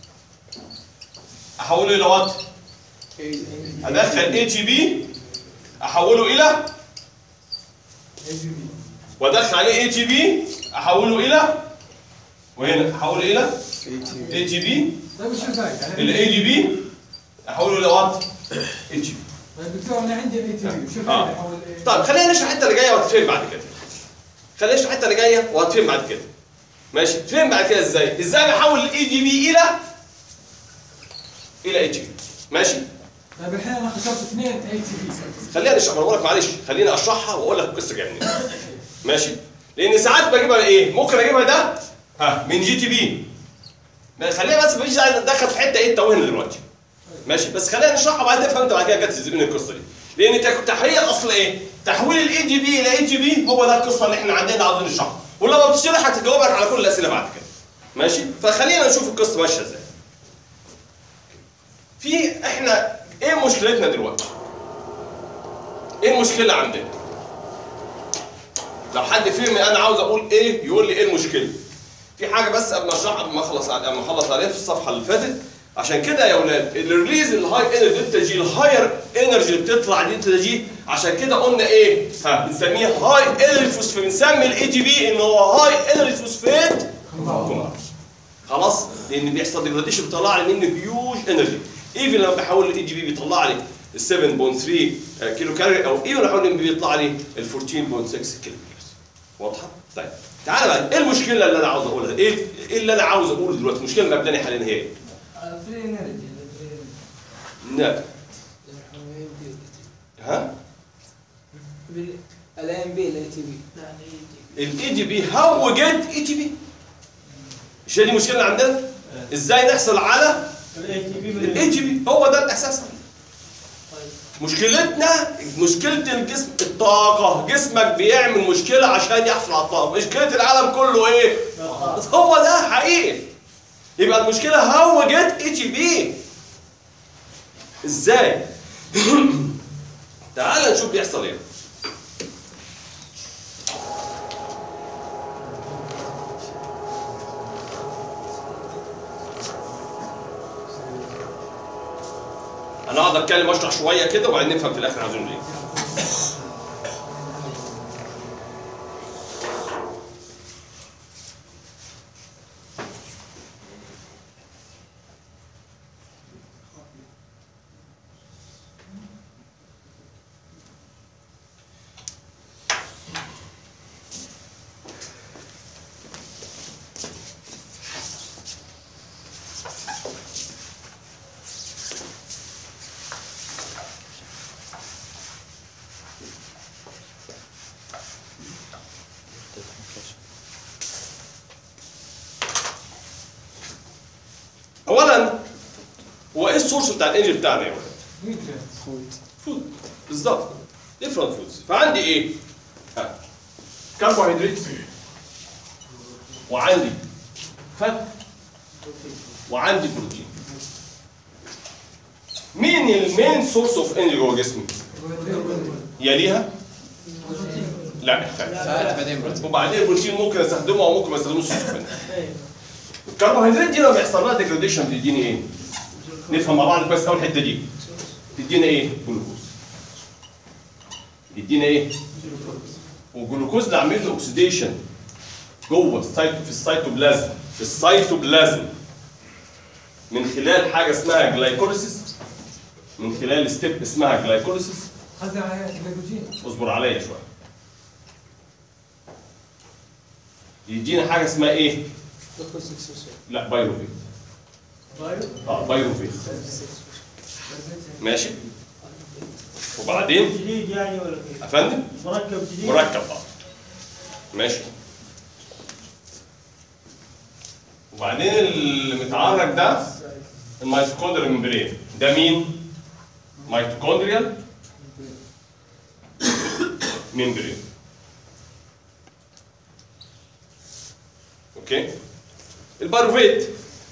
احوله الى وات ادخل اي تي بي احوله الى اي تي بي وادخل عليه اي تي بي احوله الى وهنا احوله الى اي تي بي طيب شو الفرق؟ يعني الاي دي بي احوله الى وات اي تي بي طيب دكتور انا عندي اي تي بي شو الفرق آه. احول ايه؟ طيب خلينا نشرح الحته اللي جايه وهتفهم بعد كده خلينا نشرح الحته اللي جايه وهتفهم بعد كده ماشي تفهم بعد كده ازاي ازاي بحول الاي دي بي الى الى اي تي بي ماشي طيب الحين انا خسرت اثنين اي تي بي خلينا نشرح بقول لك معلش خليني اشرحها واقول لك القصه جايه منين ماشي لان ساعات بجيبها ايه ممكن اجيبها ده ها من جي تي بي ما خلينا بس مفيش داعي ندخل في حته ايه التوهنا دلوقتي ماشي بس خلينا نشرحها وبعدين فهمت بعد كده جت ازاي من القصه دي لان تك- تحويل الاصل ايه تحويل الاي دي بي الى اي تي بي هو ده القصه اللي احنا عندنا عاوزين نشرحها ولما بتشرح هتجاوبك على كل الاسئله بعد كده ماشي فخلينا نشوف القصه ماشيه ازاي في احنا ايه مشكلتنا دلوقتي ايه المشكله عندنا لو حد فهم انا عاوز اقول ايه يقول لي ايه المشكله في حاجه بس قبل ما اشرحها قبل ما اخلص قبل ما اخلص عليها في الصفحه اللي فاتت عشان كده يا اولاد الريليز الهاي انرجي بتجي الهاير انرجي اللي بتطلع دي بتجي عشان كده قلنا ايه ها بنسميه هاي انرجي فوسفات بنسمي الاي تي بي ان هو هاي انرجي فوسفات كومباوند. خلاص لان بيحصل ديجراديشن بيطلع لي منه هيوج انرجي ايفن لما بحول الاي جي بي بيطلع لي ال 7.3 كيلو كالوري او ايفن لما بحول الام بي بيطلع لي ال 14.6 كيلو كالوري واضحه طيب تعالى بقى ايه المشكله اللي انا عاوز اقولها ايه ايه اللي انا عاوز اقوله دلوقتي المشكله المبدئيه حاليا هي ايه فري انرجي لا ها الام بي الاي تي بي الاي دي بي هاو جيت اي تي بي مش هي دي المشكله اللي عندنا ازاي نحصل على الاي تي بي الاي جي بي هو ده الاساس مشكلتنا مشكلة الجسم الطاقة جسمك بيعمل مشكلة عشان يحصل على الطاقة مشكلة العالم كله ايه هو ده حقيقي يبقى المشكلة هو جت اي جي بي ازاي تعال نشوف بيحصل ايه انا اقعد اتكلم اشرح شويه كده وبعدين نفهم في الاخر عايزين ليه اولا هو ايه السورس بتاع الانجل بتاعنا يا ولد؟ فود فود بالظبط ديفرنت فودز فعندي ايه؟ ها كربوهيدرات وعندي فات وعندي بروتين مين المين سورس اوف انرجي جوه جسمي؟ يليها؟ لا الفات فات بعدين بروتين وبعدين البروتين ممكن استخدمه او ممكن ما استخدموش سورس اوف انرجي الكربوهيدرات دي لما يحصل لها ديجراديشن تديني ايه؟ نفهم مع بعض كويس قوي الحته دي تدينا ايه؟ جلوكوز يدينا ايه؟ والجلوكوز اللي عامل له اوكسيديشن جوه السيتو في السيتوبلازم في السيتوبلازم من خلال حاجه اسمها جلايكوليسيس من خلال ستيب اسمها جلايكوليسيس خزن عليها الجلوكوجين اصبر عليا شويه يدينا حاجه اسمها ايه؟ لا بايروفيت بايو اه بايروفيت ماشي وبعدين جديد يعني ولا كيف؟ افندم مركب جديد مركب اه ماشي وبعدين اللي متعرج ده الميتوكوندريال ممبرين ده مين؟ ميتوكوندريال ممبرين اوكي الباروفيت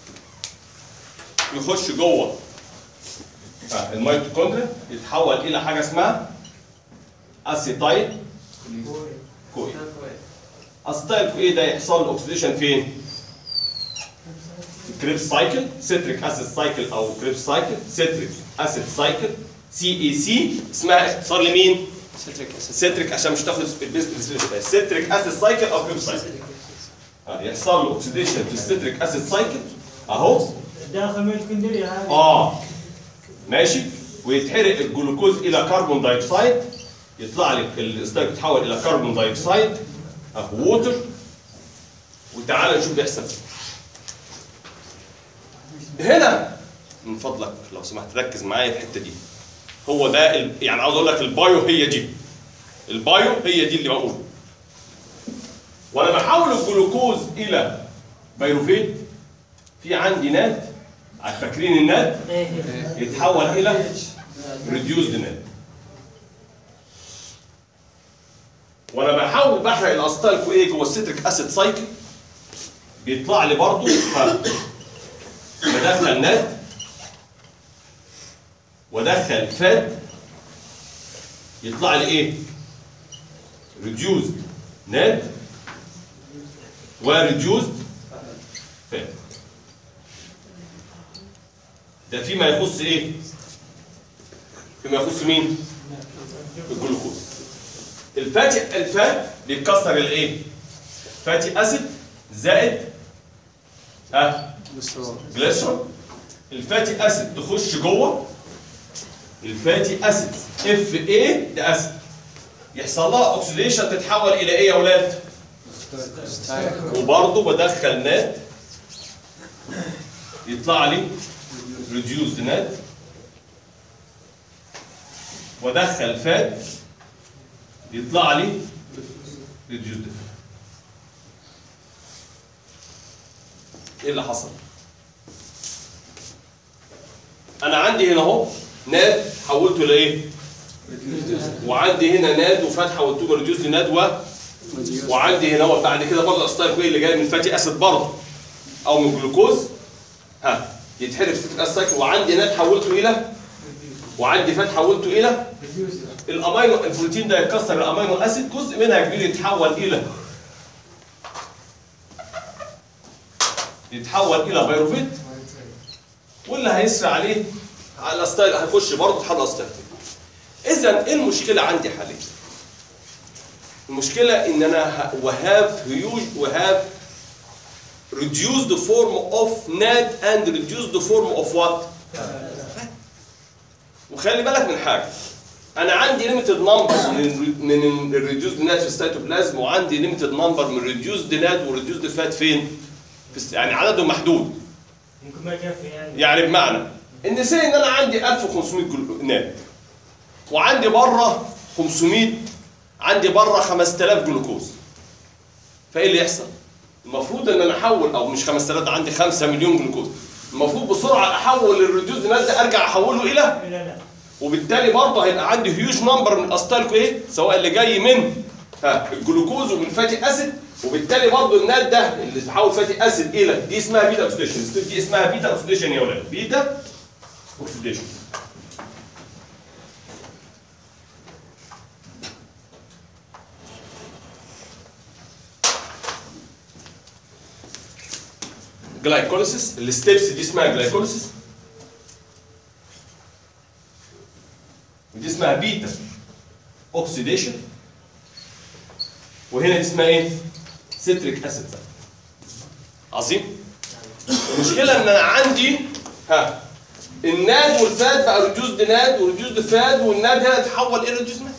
يخش جوه آه، الميتوكوندريا يتحول الى حاجه اسمها اسيتايل كوي اسيتايل كوي ده يحصل له اوكسيديشن فين؟ في كريبس سايكل سيتريك اسيد سايكل او كريبس سايكل سيتريك اسيد سايكل سي اي سي اسمها اختصار لمين؟ سيتريك اسيد سيتريك عشان مش تاخد البيزنس سيتريك اسيد سايكل او كريبس سايكل آه، يحصل له اوكسيديشن في السيتريك اسيد سايكل اهو داخل ميتوكوندريا هذه اه ماشي ويتحرق الجلوكوز الى كربون دايوكسيد يطلع لك الاستاك يتحول الى كربون دايوكسيد اهو ووتر وتعالى نشوف بيحصل إيه. هنا من فضلك لو سمحت ركز معايا في الحته دي هو ده ال... يعني عاوز اقول لك البايو هي دي البايو هي دي اللي بقوله وانا بحول الجلوكوز الى بيروفيت في عندي ناد فاكرين الناد يتحول الى ريديوزد ناد وانا بحاول بحرق الاسيتال كويه جوه السيتريك اسيد سايكل بيطلع لي برضه بدخل ناد وادخل فات يطلع لي ايه؟ ريديوزد ناد وريديوزد فات ده فيما يخص ايه؟ فيما يخص مين؟ الجلوكوز الفاتي الفات بيتكسر الايه؟ فاتي اسيد زائد ها كوليسترول جليسرول الفاتي اسيد تخش جوه الفاتي اسيد اف اي ده اسيد يحصل لها اوكسيديشن تتحول الى ايه يا اولاد؟ وبرضه بدخل ناد يطلع لي ريديوسد ناد وادخل فات يطلع لي ريديوسد فات ايه اللي حصل؟ انا عندي هنا اهو ناد حولته لايه؟ وعندي هنا ناد وفات حولته ريديوس لناد و وعندي هنا هو بعد كده برضه الاستايل كوي اللي جاي من فاتي اسيد برضه او من جلوكوز ها يتحرق في السايكل وعندي ناد حولته الى وعندي فات حولته الى الامينو البروتين ده يتكسر الامينو اسيد جزء منها كبير يتحول الى يتحول الى بيروفيت واللي هيسري عليه على الاستايل هيخش برضه حل الاستايل اذا ايه المشكله عندي حاليا المشكله ان انا وهاف هيوج وهاف reduced form of NAD and reduced form of what وخلي بالك من حاجه انا عندي ليميتد نمبر من من الريديوسد ناد في السيتوبلازم وعندي ليميتد نمبر من الريديوسد ناد والريديوسد فات فين في الس- يعني عددهم محدود يمكن ما يكفي يعني يعني بمعنى ان سي ان انا عندي 1500 جل- ناد وعندي بره 500 عندي بره 5000 جلوكوز فايه اللي يحصل؟ المفروض ان انا احول او مش 5000 ده عندي 5 مليون جلوكوز المفروض بسرعه احول الريديوز ناد ده ارجع احوله الى الى لا وبالتالي برضه هيبقى عندي هيوج نمبر من الاستالكو ايه سواء اللي جاي من ها الجلوكوز ومن فاتي اسيد وبالتالي برضه الناد ده اللي تحول فاتي اسيد الى دي اسمها بيتا اوكسيديشن دي اسمها بيتا اوكسيديشن يا ولاد بيتا اوكسيديشن جلايكوليسيس الستبس دي اسمها جلايكوليسيس ودي اسمها بيتا اوكسيديشن وهنا دي اسمها ايه؟ سيتريك اسيد عظيم المشكله ان انا عندي ها الناد والفاد بقى ريديوسد ناد وريديوسد فاد والناد هنا اتحول الى ريديوسد ناد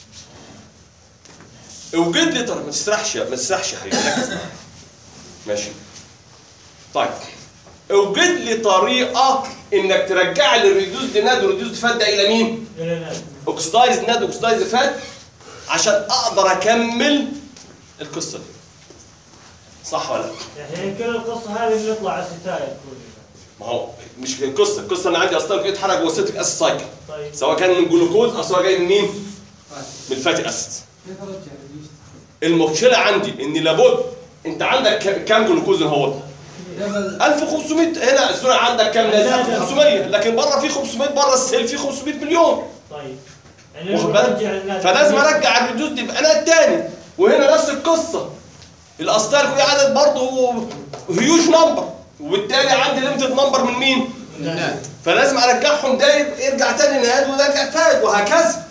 اوجد لي طريقه ما تسرحش ما تسرحش يا حبيبي ركز معايا. ماشي طيب اوجد لي طريقه انك ترجع لي الريديوسد ناد والريديوسد فات ده الى مين؟ الى لا اوكسدايز ناد اوكسدايز فات عشان اقدر اكمل القصه دي صح ولا لا؟ يعني كل القصه هذه اللي يطلع على الستاير كلها ما هو مش القصه القصه انا عندي اصلا اتحرق جوه السيتريك اسيد سايكل طيب سواء كان من جلوكوز او سواء جاي من مين؟ من الفاتي اسيد كيف ارجع الريديوس؟ المشكله عندي ان لابد انت عندك ك- كام جلوكوز هو؟ جبل 1500 هنا السوري عندك كام ناس؟ 1500 لكن بره في 500 بره السيل في 500 مليون طيب يعني واخد لو بالك؟ نرجع الناس فلازم ارجع الريديوس دي يبقى انا الثاني وهنا نفس القصه الاستايل كل عدد برضه هيوج نمبر وبالتالي عندي ليمتد نمبر من مين؟ الناد فلازم ارجعهم ده يرجع تاني نهاد وده يرجع فاد وهكذا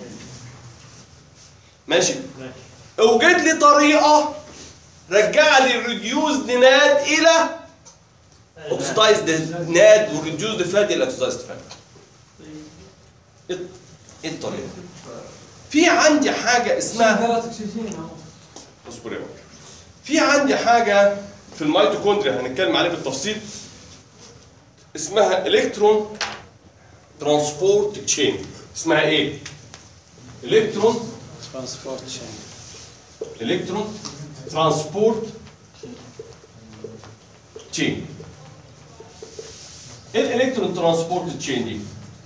ماشي ماشي. اوجد لي طريقه رجع لي الريديوز ناد الى اوكسدايزد ناد والريديوز فاد الى اوكسدايزد فاد ايه إيه الطريقه في عندي حاجه اسمها ذرات اكسجين اهو اصبر يا بابا. في عندي حاجه في الميتوكوندريا هنتكلم عليه بالتفصيل اسمها الكترون ترانسبورت تشين اسمها ايه الكترون ترانسبورت شين الكترون ترانسبورت تشين ايه الالكترون ترانسبورت تشين دي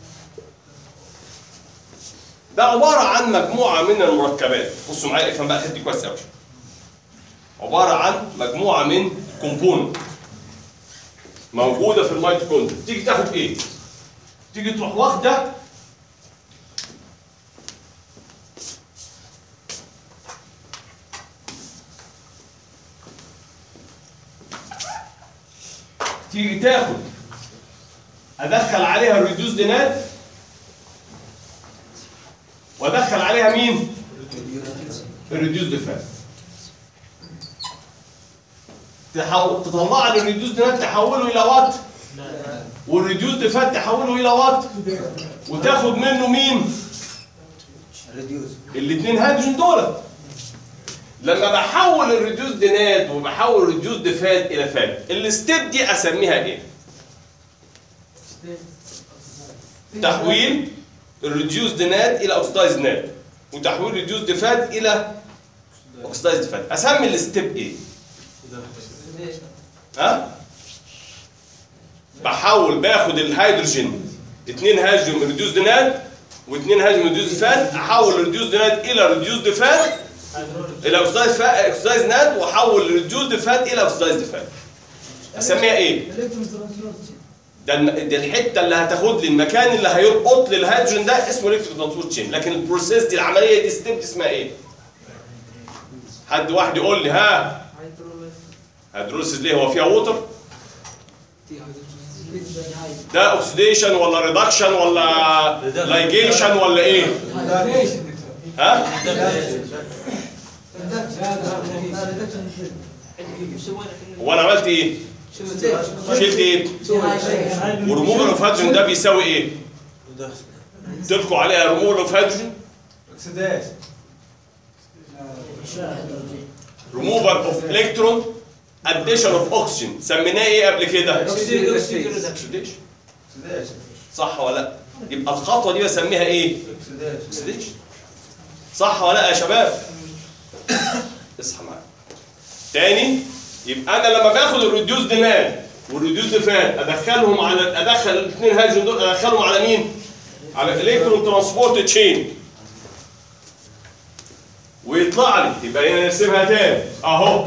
ده عباره عن مجموعه من المركبات بصوا معايا افهم بقى الحته دي كويس قوي عباره عن مجموعه من كومبوننت موجوده في الميتوكوندريا تيجي تاخد ايه تيجي تروح واخده تيجي تاخد ادخل عليها الريديوس دينات وادخل عليها مين الريديوس ديفات تحول تطلع لي الريديوس دينات تحوله الى وات والريديوس ديفات تحوله الى وات وتاخد منه مين ريديوس الاثنين هيدروجين دول لما بحول الريديوس دينات وبحول الريديوس ديفات الى فات الستيب دي اسميها ايه؟ تحويل الريديوس دينات الى اوكسدايز نات وتحويل الريديوس ديفات الى اوكسدايز ديفات اسمي الستيب ايه؟ ها؟ بحول باخد الهيدروجين اتنين هيدروجين من ريديوس دينات واثنين هيدروجين من ريديوس ديفات احول الريديوس دينات الى ريديوس ديفات الى اوكسدايز فا... اوكسدايز نات واحول الريديوس ديفات الى اوكسدايز ديفات اسميها ايه؟ ده الم- ده الحته اللي هتاخد لي المكان اللي هيربط لي الهيدروجين ده اسمه الكترون ترانسبورت تشين لكن البروسيس دي العمليه دي ستيب دي اسمها ايه؟ حد واحد يقول لي ها هيدروليسيس ليه هو فيها ووتر؟ ده اوكسيديشن ولا ريدكشن ولا لايجيشن ولا ايه؟ ليش دكتور؟ ها؟ هو انا عملت ايه؟ شلت ايه؟ وريموفر اوف هيدروجين ده بيساوي ايه؟ تلقوا عليها ريموفر اوف هيدروجين اكسداش ريموفر اوف الكترون اديشن اوف اوكسجين سميناه ايه قبل كده؟ اكسداش صح ولا لا؟ يبقى الخطوه دي بسميها ايه؟ اكسداش اوكسيديشن صح ولا لا يا شباب؟ اصحى معايا تاني يبقى انا لما باخد الريديوس دينات والريديوس ديفات ادخلهم على ادخل الاثنين هيدروجين دول ادخلهم على مين؟ على الالكترون ترانسبورت تشين ويطلع لي يبقى هنا نرسمها تاني اهو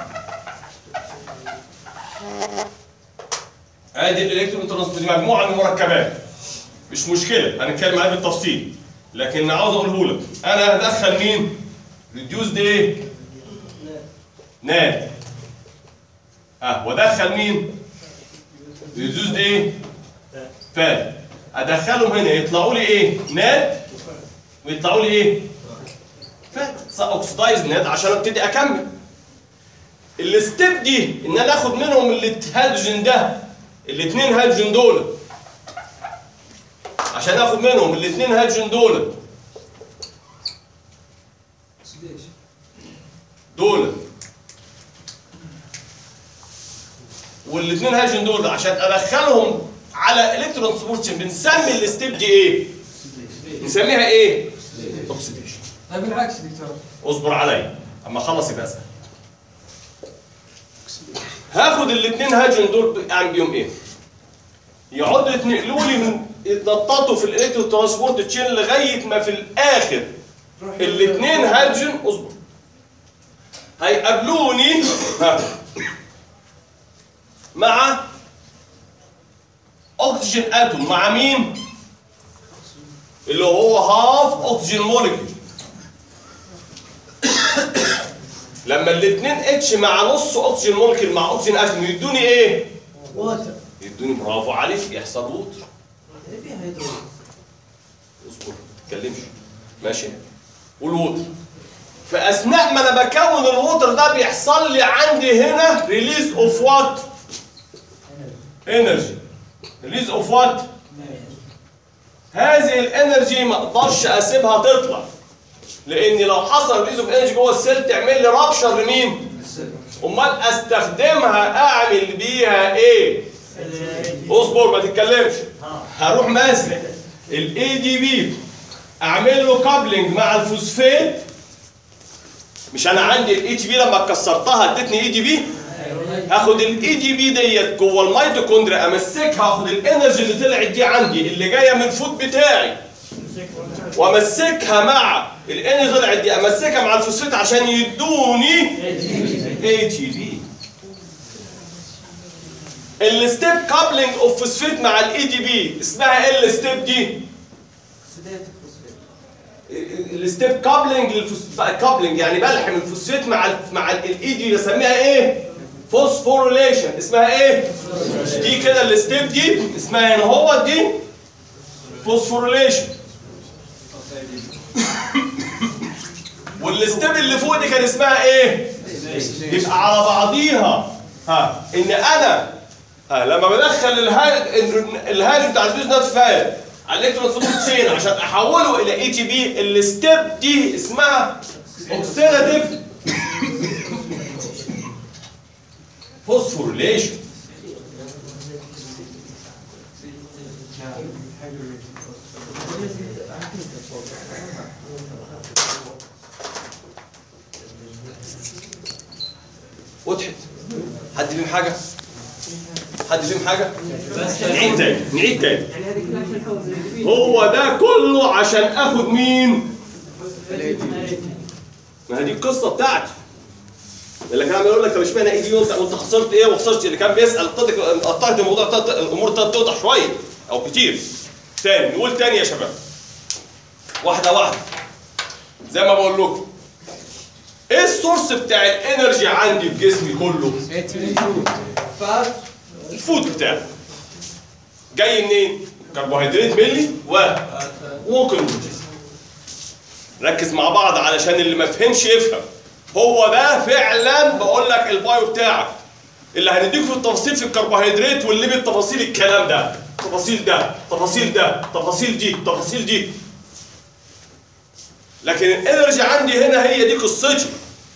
ادي الالكترون ترانسبورت دي مجموعه من المركبات مش مشكله هنتكلم عليها بالتفصيل لكن عاوز اقوله لك انا هدخل مين؟ ريديوس دي ايه؟ ناد اه وادخل مين؟ ريديوس دي ايه؟ فاد ادخلهم هنا يطلعوا لي ايه؟ ناد ويطلعوا لي ايه؟ فات اوكسدايز ناد عشان ابتدي اكمل الستيب دي ان انا اخد منهم الهيدروجين ده الاثنين هيدروجين دول عشان اخد منهم الاثنين هيدروجين دول دول والاثنين هيدروجين دول عشان ادخلهم على الكترون سبورتشن بنسمي الستيب دي ايه؟ نسميها ايه؟ اوكسيديشن طيب بالعكس دكتور اصبر عليا اما اخلص يبقى اسال هاخد الاثنين هيدروجين دول اعمل بيهم ايه؟ يقعدوا يتنقلوا لي من يتنططوا في الالكترون ترانسبورت تشين لغايه ما في الاخر الاثنين هيدروجين اصبر هيقابلوني ها، مع اكسجين اتوم مع مين؟ اللي هو هاف اكسجين موليكيول لما الاثنين اتش مع نص اكسجين مولكيول مع اكسجين اتوم يدوني ايه؟ ووتر يدوني برافو عليك يحصل ووتر فيها هيدروجين اصبر ما تتكلمش ماشي والووتر في اثناء ما انا بكون الووتر ده بيحصل لي عندي هنا ريليز اوف وات؟ انرجي ريليز اوف وات؟ هذه الانرجي ما اقدرش اسيبها تطلع لان لو حصل ريليز اوف انرجي جوه السيل تعمل لي رابشر لمين؟ امال استخدمها اعمل بيها ايه؟ اصبر ما تتكلمش هروح ماسك الاي دي بي اعمل له كابلنج مع الفوسفات مش انا عندي الاي دي بي لما كسرتها ادتني اي دي بي هاخد الاي دي بي ديت جوه الميتوكوندريا امسكها هاخد الانرجي اللي طلعت دي عندي اللي جايه من الفود بتاعي وامسكها مع الانرجي اللي طلعت دي امسكها مع الفوسفات عشان يدوني اي تي بي الستيب كابلنج اوف فوسفيت مع الاي دي بي اسمها ايه الستيب دي؟ سيدات الفوسفات الستيب كابلنج للفوسفيت كابلنج يعني بلحم الفوسفيت مع ال مع الاي دي بسميها ايه؟ فوسفوريليشن اسمها ايه؟ دي كده الستيب دي اسمها هنا هو دي فوسفوريليشن والستيب اللي فوق دي كان اسمها ايه؟ يبقى على بعضيها ها ان انا ها لما بدخل الهاج الهاج بتاع الفيوز نوت فاير على الالكترون سبورت تشين عشان احوله الى اي تي بي الستيب دي اسمها اوكسيداتيف فوسفوريليشن وضحت حد فيهم حاجه حد فيهم حاجه نعيد تاني نعيد تاني يعني هذه كلها عشان نحول من البي هو ده كله عشان اخد مين ما هي دي القصه بتاعتي اللي كان عمال يقول لك طب اشمعنى ايه دي وانت وانت خسرت ايه وخسرت اللي كان بيسال ابتدت قطعت الموضوع ابتدت الامور ابتدت توضح شويه او كتير تاني نقول تاني يا شباب واحده واحده زي ما بقول لكم ايه السورس بتاع الانرجي عندي في جسمي كله فات الفود بتاعي جاي منين كربوهيدرات ملي و وممكن ركز مع بعض علشان اللي ما فهمش يفهم هو ده فعلا بقول لك البايو بتاعك اللي هنديك في التفاصيل في الكربوهيدرات واللي بالتفاصيل الكلام ده تفاصيل ده تفاصيل ده تفاصيل دي تفاصيل دي لكن الانرجي عندي هنا هي دي قصتي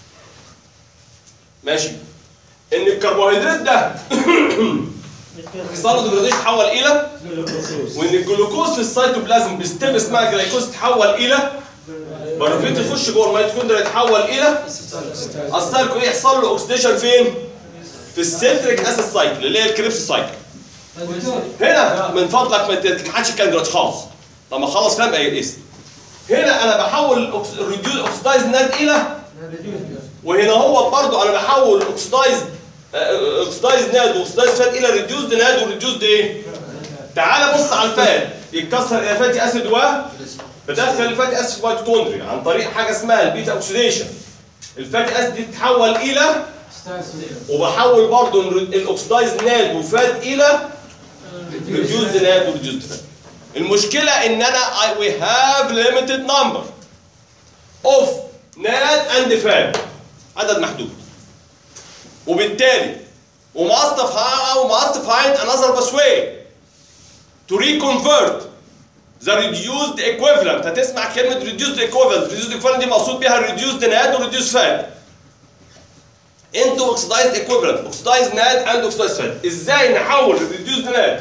ماشي ان الكربوهيدرات ده يحصل له ديجراديشن يتحول الى وان الجلوكوز في السيتوبلازم بستيب اسمها جلايكوز تتحول الى بروفيت يخش جوه الميتوكوندريا يتحول الى استاركو ايه يحصل له اوكسيديشن فين؟ في السنتريك اسيد سايكل اللي هي الكريبس سايكل هنا من فضلك ما تتحدش الكلام دلوقتي خالص لما اخلص كلام بقى يقيس هنا انا بحول الريديوز اوكسيدايز ناد الى وهنا هو برضو انا بحول اوكسيدايز اوكسيدايز ناد واوكسيدايز فات الى ريديوزد ناد وريديوزد ايه؟ تعال بص على الفات يتكسر الى فاتي اسيد و بدخل الفاتي اسيد في ميتوكوندريا عن طريق حاجه اسمها البيتا اوكسيديشن الفاتي اسيد دي تتحول الى وبحول برضو الر- الاوكسيدايز ناد وفات الى ريديوزد ناد وريديوزد فات المشكله ان انا I, we have limited number of ناد اند فات عدد محدود وبالتالي وماست وماست find another pathway to reconvert the reduced equivalent هتسمع كلمة reduced equivalent reduced equivalent دي مقصود بيها reduced NAD و reduced fat into oxidized equivalent oxidized NAD and oxidized fat ازاي نحول ال reduced NAD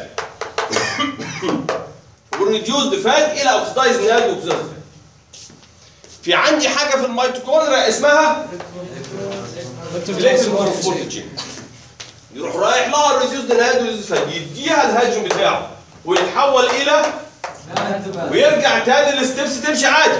وال reduced fat الى oxidized NAD و oxidized fat في عندي حاجة في الميتوكوندريا اسمها electron transport chain يروح رايح لها الريديوز ناد والريديوز فات يديها الهجم بتاعه ويتحول الى ويرجع تاني الستبس تمشي عادي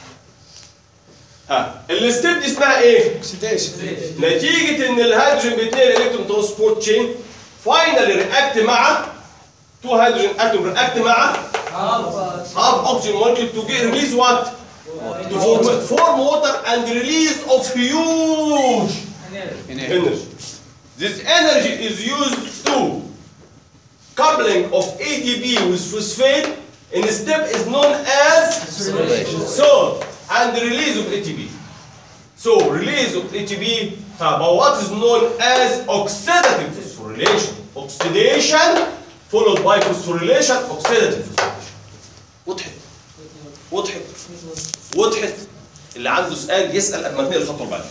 ها الستيب دي اسمها ايه؟ اوكسيديشن نتيجة ان الهيدروجين بيتنقل الكترون ترانسبورت تشين فاينالي رياكت مع تو هيدروجين اتوم رياكت مع half oxygen molecule to get release what? To form, form water and release of huge energy. This energy is used to coupling of ATP with phosphate in a step is known as salt and the release of ATP. So release of ATP uh, but what is known as oxidative phosphorylation. Oxidation followed by phosphorylation, oxidative phosphorylation. وضحت وضحت وضحت اللي عنده سؤال يسأل قبل ما ننقل الخطوة اللي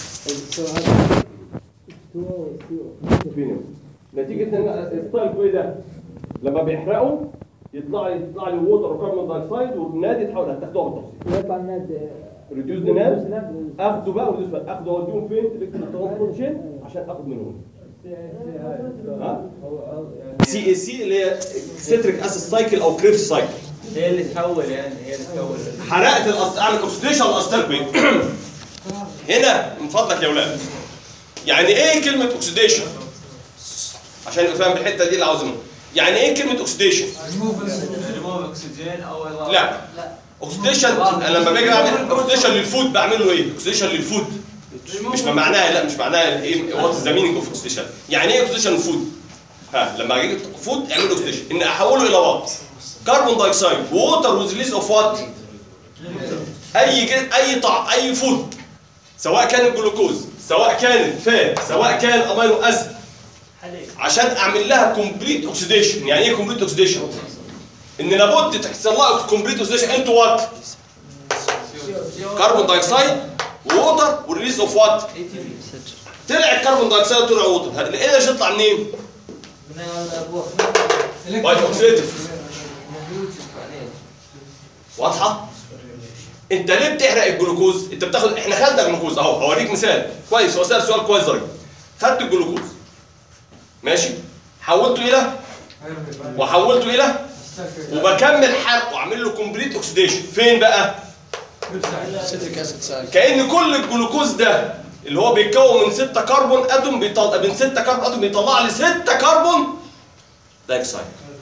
بعدها. نتيجة ان الستايل كوي ده لما بيحرقوا يطلع يطلع لي ووتر وكربون دايوكسيد والنادي يتحول هتاخدوها بالتفصيل يطلع الناد ريديوز ناد اخده بقى وريديوز بقى اخده اوديهم فين؟ الكترون ترانسبورت شين عشان اخد منهم ها؟ سي اي سي اللي هي سيتريك اسيد سايكل او كريبس سايكل هي اللي تحول يعني هي اللي تحول حرقت الأص... اعمل اوكسيديشن للاستربين هنا من فضلك يا اولاد يعني ايه كلمه اوكسيديشن عشان يبقى فاهم الحته دي اللي عاوز منه يعني ايه كلمه اوكسيديشن ريموف اكسجين او لا اوكسيديشن انا لما باجي اعمل اوكسيديشن للفود بعمل له ايه اوكسيديشن للفود مش معناها لا مش معناها ايه وات ذا مينينج اوف اوكسيديشن يعني ايه اوكسيديشن للفود ها لما اجي فود اعمل اوكسيديشن ان احوله الى وات كربون دايوكسيد ووتر وذ ريليز اوف وات اي جد اي طع اي فود سواء كان الجلوكوز سواء كان فات سواء كان امينو اسيد حليب عشان اعمل لها كومبليت اوكسيديشن يعني ايه كومبليت اوكسيديشن ان لابد تحصل لها كومبليت اوكسيديشن انتو وات كربون دايوكسيد ووتر والريليز اوف وات طلع الكربون دايوكسيد طلع ووتر الانرجي تطلع منين؟ من الروح باي اوكسيديتيف واضحه؟ انت ليه بتحرق الجلوكوز؟ انت بتاخد احنا خدنا جلوكوز اهو هوريك مثال كويس هو سال سؤال كويس درجه خدت الجلوكوز ماشي حولته الى وحولته الى وبكمل حرق واعمل له كومبليت اوكسيديشن فين بقى؟ سيتريك اسيد سالب كأن كل الجلوكوز ده اللي هو بيتكون من 6 كربون اتوم بيطلع من 6 كربون اتوم بيطلع لي 6 كربون دايوكسيد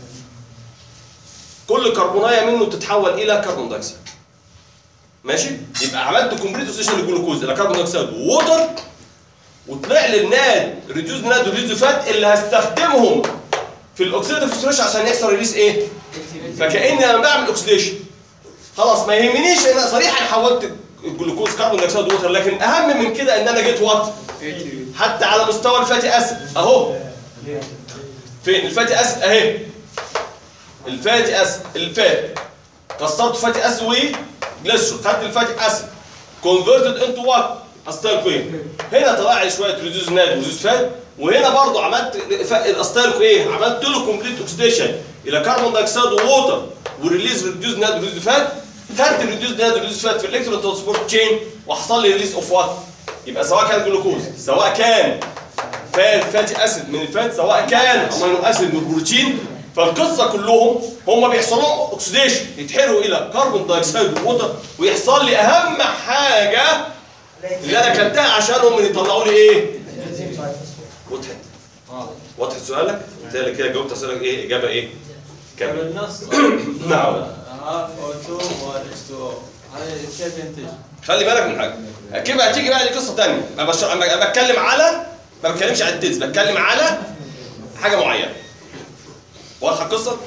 كل كربونايه منه تتحول الى كربون دايوكسيد ماشي يبقى عملت كومبليت اوكسيديشن للجلوكوز الى كربون دايوكسيد ووتر وطلع لي الناد ريديوز ناد وريديوز فات اللي هستخدمهم في الاكسيديتيف فوسفوريشن عشان يحصل ريليس ايه فكاني انا بعمل اوكسيديشن خلاص ما يهمنيش ان انا صريحا حولت الجلوكوز كربون دايوكسيد ووتر لكن اهم من كده ان انا جيت وات حتى على مستوى الفاتي اسيد اهو فين الفاتي اسيد اهي الفاتي اسيد الفات كسرت فاتي اسيد وجليسرول خدت الفاتي اسيد كونفرتد انتو وات استايل كوين هنا طلع لي شويه ريديوز ناد وريديوز فات وهنا برضو عملت الاستايل كوين عملت له كومبليت اوكسيديشن الى كربون دايوكسيد ووتر وريليز ريديوز ناد وريديوز فات خدت الريديوز ناد وريديوز فات في الالكترون ترانسبورت تشين وحصل لي ريليز اوف وات يبقى سواء كان جلوكوز سواء كان فات فاتي اسيد من الفات سواء كان امينو اسيد من البروتين فالقصه كلهم هم بيحصل لهم اوكسيديشن يتحرقوا الى كربون دايوكسيد ووتر ويحصل لي اهم حاجه اللي انا كلتها عشانهم ان يطلعوا لي ايه؟ وضحت وضحت سؤالك؟ بالتالي كده جاوبت اسالك ايه اجابه ايه؟ طيب كمل النص نعم هاف او 2 واتش 2 او هذا كيف ينتج؟ خلي بالك من حاجه كيف هتيجي بقى دي قصه ثانيه انا بش- أنا بتكلم على ما بتكلمش على التيز بتكلم على حاجه معينه واضحه القصه؟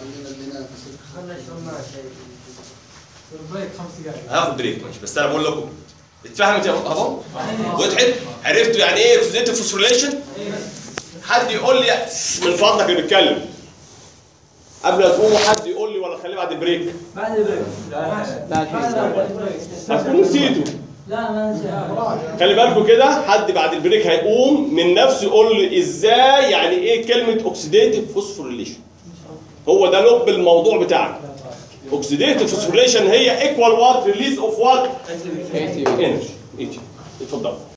بريك خمس دقائق هاخد بريك ماشي بس انا بقول لكم اتفهمت يا اهو وضحت عرفتوا يعني ايه اوكسيديتيف فوسفوريليشن حد يقول لي من فضلك اللي بيتكلم قبل ما تقوموا حد يقول لي ولا خليه بعد البريك بعد البريك هتكونوا نسيتوا لا ما نسيت خلي بالكم كده حد بعد البريك هيقوم من نفسه يقول لي ازاي يعني ايه كلمه اوكسيديتيف فوسفوريليشن هو ده لب الموضوع بتاعك اوكسيديتيف فوسفوريليشن هي ايكوال وات ريليز اوف وات ATP انرجي اتفضل